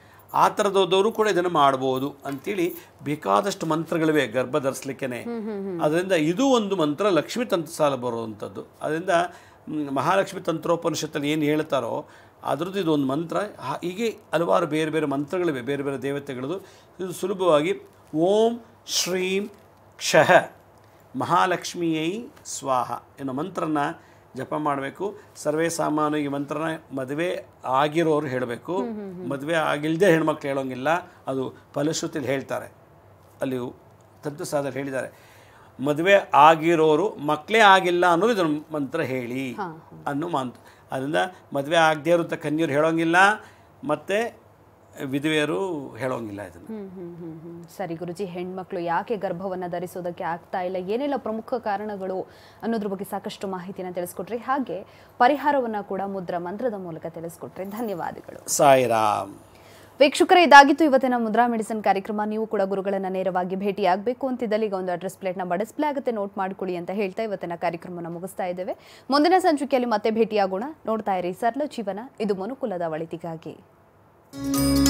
S2: ಆ ಥರದವರು ಕೂಡ ಇದನ್ನು ಮಾಡ್ಬೋದು ಅಂತೇಳಿ ಬೇಕಾದಷ್ಟು ಮಂತ್ರಗಳಿವೆ ಗರ್ಭ ಧರಿಸ್ಲಿಕ್ಕೇನೆ ಅದರಿಂದ ಇದು ಒಂದು ಮಂತ್ರ ಲಕ್ಷ್ಮೀ ತಂತ್ರ ಸಾಲ ಬರುವಂಥದ್ದು ಅದರಿಂದ ಮ್, ಮಹಾಲಕ್ಷ್ಮಿ ತಂತ್ರೋಪನಿಷತ್ತಲ್ಲಿ ಏನು ಹೇಳ್ತಾರೋ ಅದರದ್ದು ಇದು ಒಂದು ಮಂತ್ರ ಹಾ- ಹೀಗೆ ಹಲವಾರು ಬೇರೆ ಬೇರೆ ಮಂತ್ರಗಳಿವೆ ಬೇರೆ ಬೇರೆ ದೇವತೆಗಳದು ಇದು ಸುಲಭವಾಗಿ ಓಂ ಶ್ರೀಂ ಕ್ಷಃ ಮಹಾಲಕ್ಷ್ಮಿಯೈ ಸ್ವಾಹ ಎನ್ನೋ ಮಂತ್ರನ ಜಪ ಮಾಡಬೇಕು ಸರ್ವೇ ಸಾಮಾನ್ಯ ಈ ಮಂತ್ರನ ಮದುವೆ ಆಗಿರೋರು ಹೇಳಬೇಕು ಮದುವೆ ಆಗಿಲ್ಲದೆ ಹೆಣ್ಮಕ್ಳು ಹೇಳೋಂಗಿಲ್ಲ ಅದು ಫಲಶ್ರುತಿಲಿ ಹೇಳ್ತಾರೆ ಅಲ್ಲಿ ತಂತ್ರಸಾದಲ್ಲಿ ಹೇಳಿದ್ದಾರೆ ಮದುವೆ ಆಗಿರೋರು ಮಕ್ಕಳೇ ಆಗಿಲ್ಲ ಅನ್ನೋದು ಇದನ್ನು ಮಂತ್ರ ಹೇಳಿ ಅನ್ನೋ ಮಂತ್ರ ಅದರಿಂದ ಮದುವೆ ಆಗದೇ ಇರುತ್ತ ಕನ್ಯರು ಹೇಳೋಂಗಿಲ್ಲ ಮತ್ತು ವಿಧವೆಯರು ಹೇಳೋಂಗಿಲ್ಲ ಇದನ್ನು
S1: ಹ್ಮ್ ಹ್ಮ್ ಹ್ಮ್ ಹ್ಮ್ ಸರಿ ಗುರುಜಿ ಹೆಣ್ಮಕ್ಳು ಯಾಕೆ ಗರ್ಭವನ್ನ ಧರಿಸೋದಕ್ಕೆ ಆಗ್ತಾ ಇಲ್ಲ ಏನೆಲ್ಲ ಪ್ರಮುಖ ಕಾರಣಗಳು ಅನ್ನೋದ್ರ ಬಗ್ಗೆ ಸಾಕಷ್ಟು ಮಾಹಿತಿನ ತಿಳಿಸ್ಕೊಟ್ರಿ ಹಾಗೆ ಪರಿಹಾರವನ್ನ ಕೂಡ ಮುದ್ರಾ ಮಂತ್ರದ ಮೂಲಕ ತಿಳಿಸ್ಕೊಟ್ರಿ ಧನ್ಯವಾದಗಳು
S2: ಸಾಯಿರಾಮ್
S1: ವೀಕ್ಷಕರೇ ಇದಾಗಿತ್ತು ಇವತ್ತಿನ ಮುದ್ರಾ ಮೆಡಿಸಿನ್ ಕಾರ್ಯಕ್ರಮ ನೀವು ಕೂಡ ಗುರುಗಳನ್ನ ನೇರವಾಗಿ ಭೇಟಿ ಆಗಬೇಕು ಅಂತಿದ್ದಲ್ಲಿ ಈಗ ಒಂದು ಅಡ್ರೆಸ್ ಪ್ಲೇಟ್ ನಮ್ಮ ಡಿಸ್ಪ್ಲೇ ಆಗುತ್ತೆ ನೋಟ್ ಮಾಡ್ಕೊಳ್ಳಿ ಅಂತ ಹೇಳ್ತಾ ಇವತ್ತಿನ ಕಾರ್ಯಕ್ರಮನ ಮುಗಿಸ್ತಾ ಇದ್ದೇವೆ ಮುಂದಿನ ಸಂಚಿಕೆಯಲ್ಲಿ ಮತ್ತೆ ಭೇಟಿಯಾಗೋಣ ನೋಡ್ತಾ ಇರಿ ಸರಳ ಜೀವನ ಇದು ಮನುಕುಲದ ಒಳಿತಿಗಾಗಿ
S2: ನಮಸ್ಕಾರ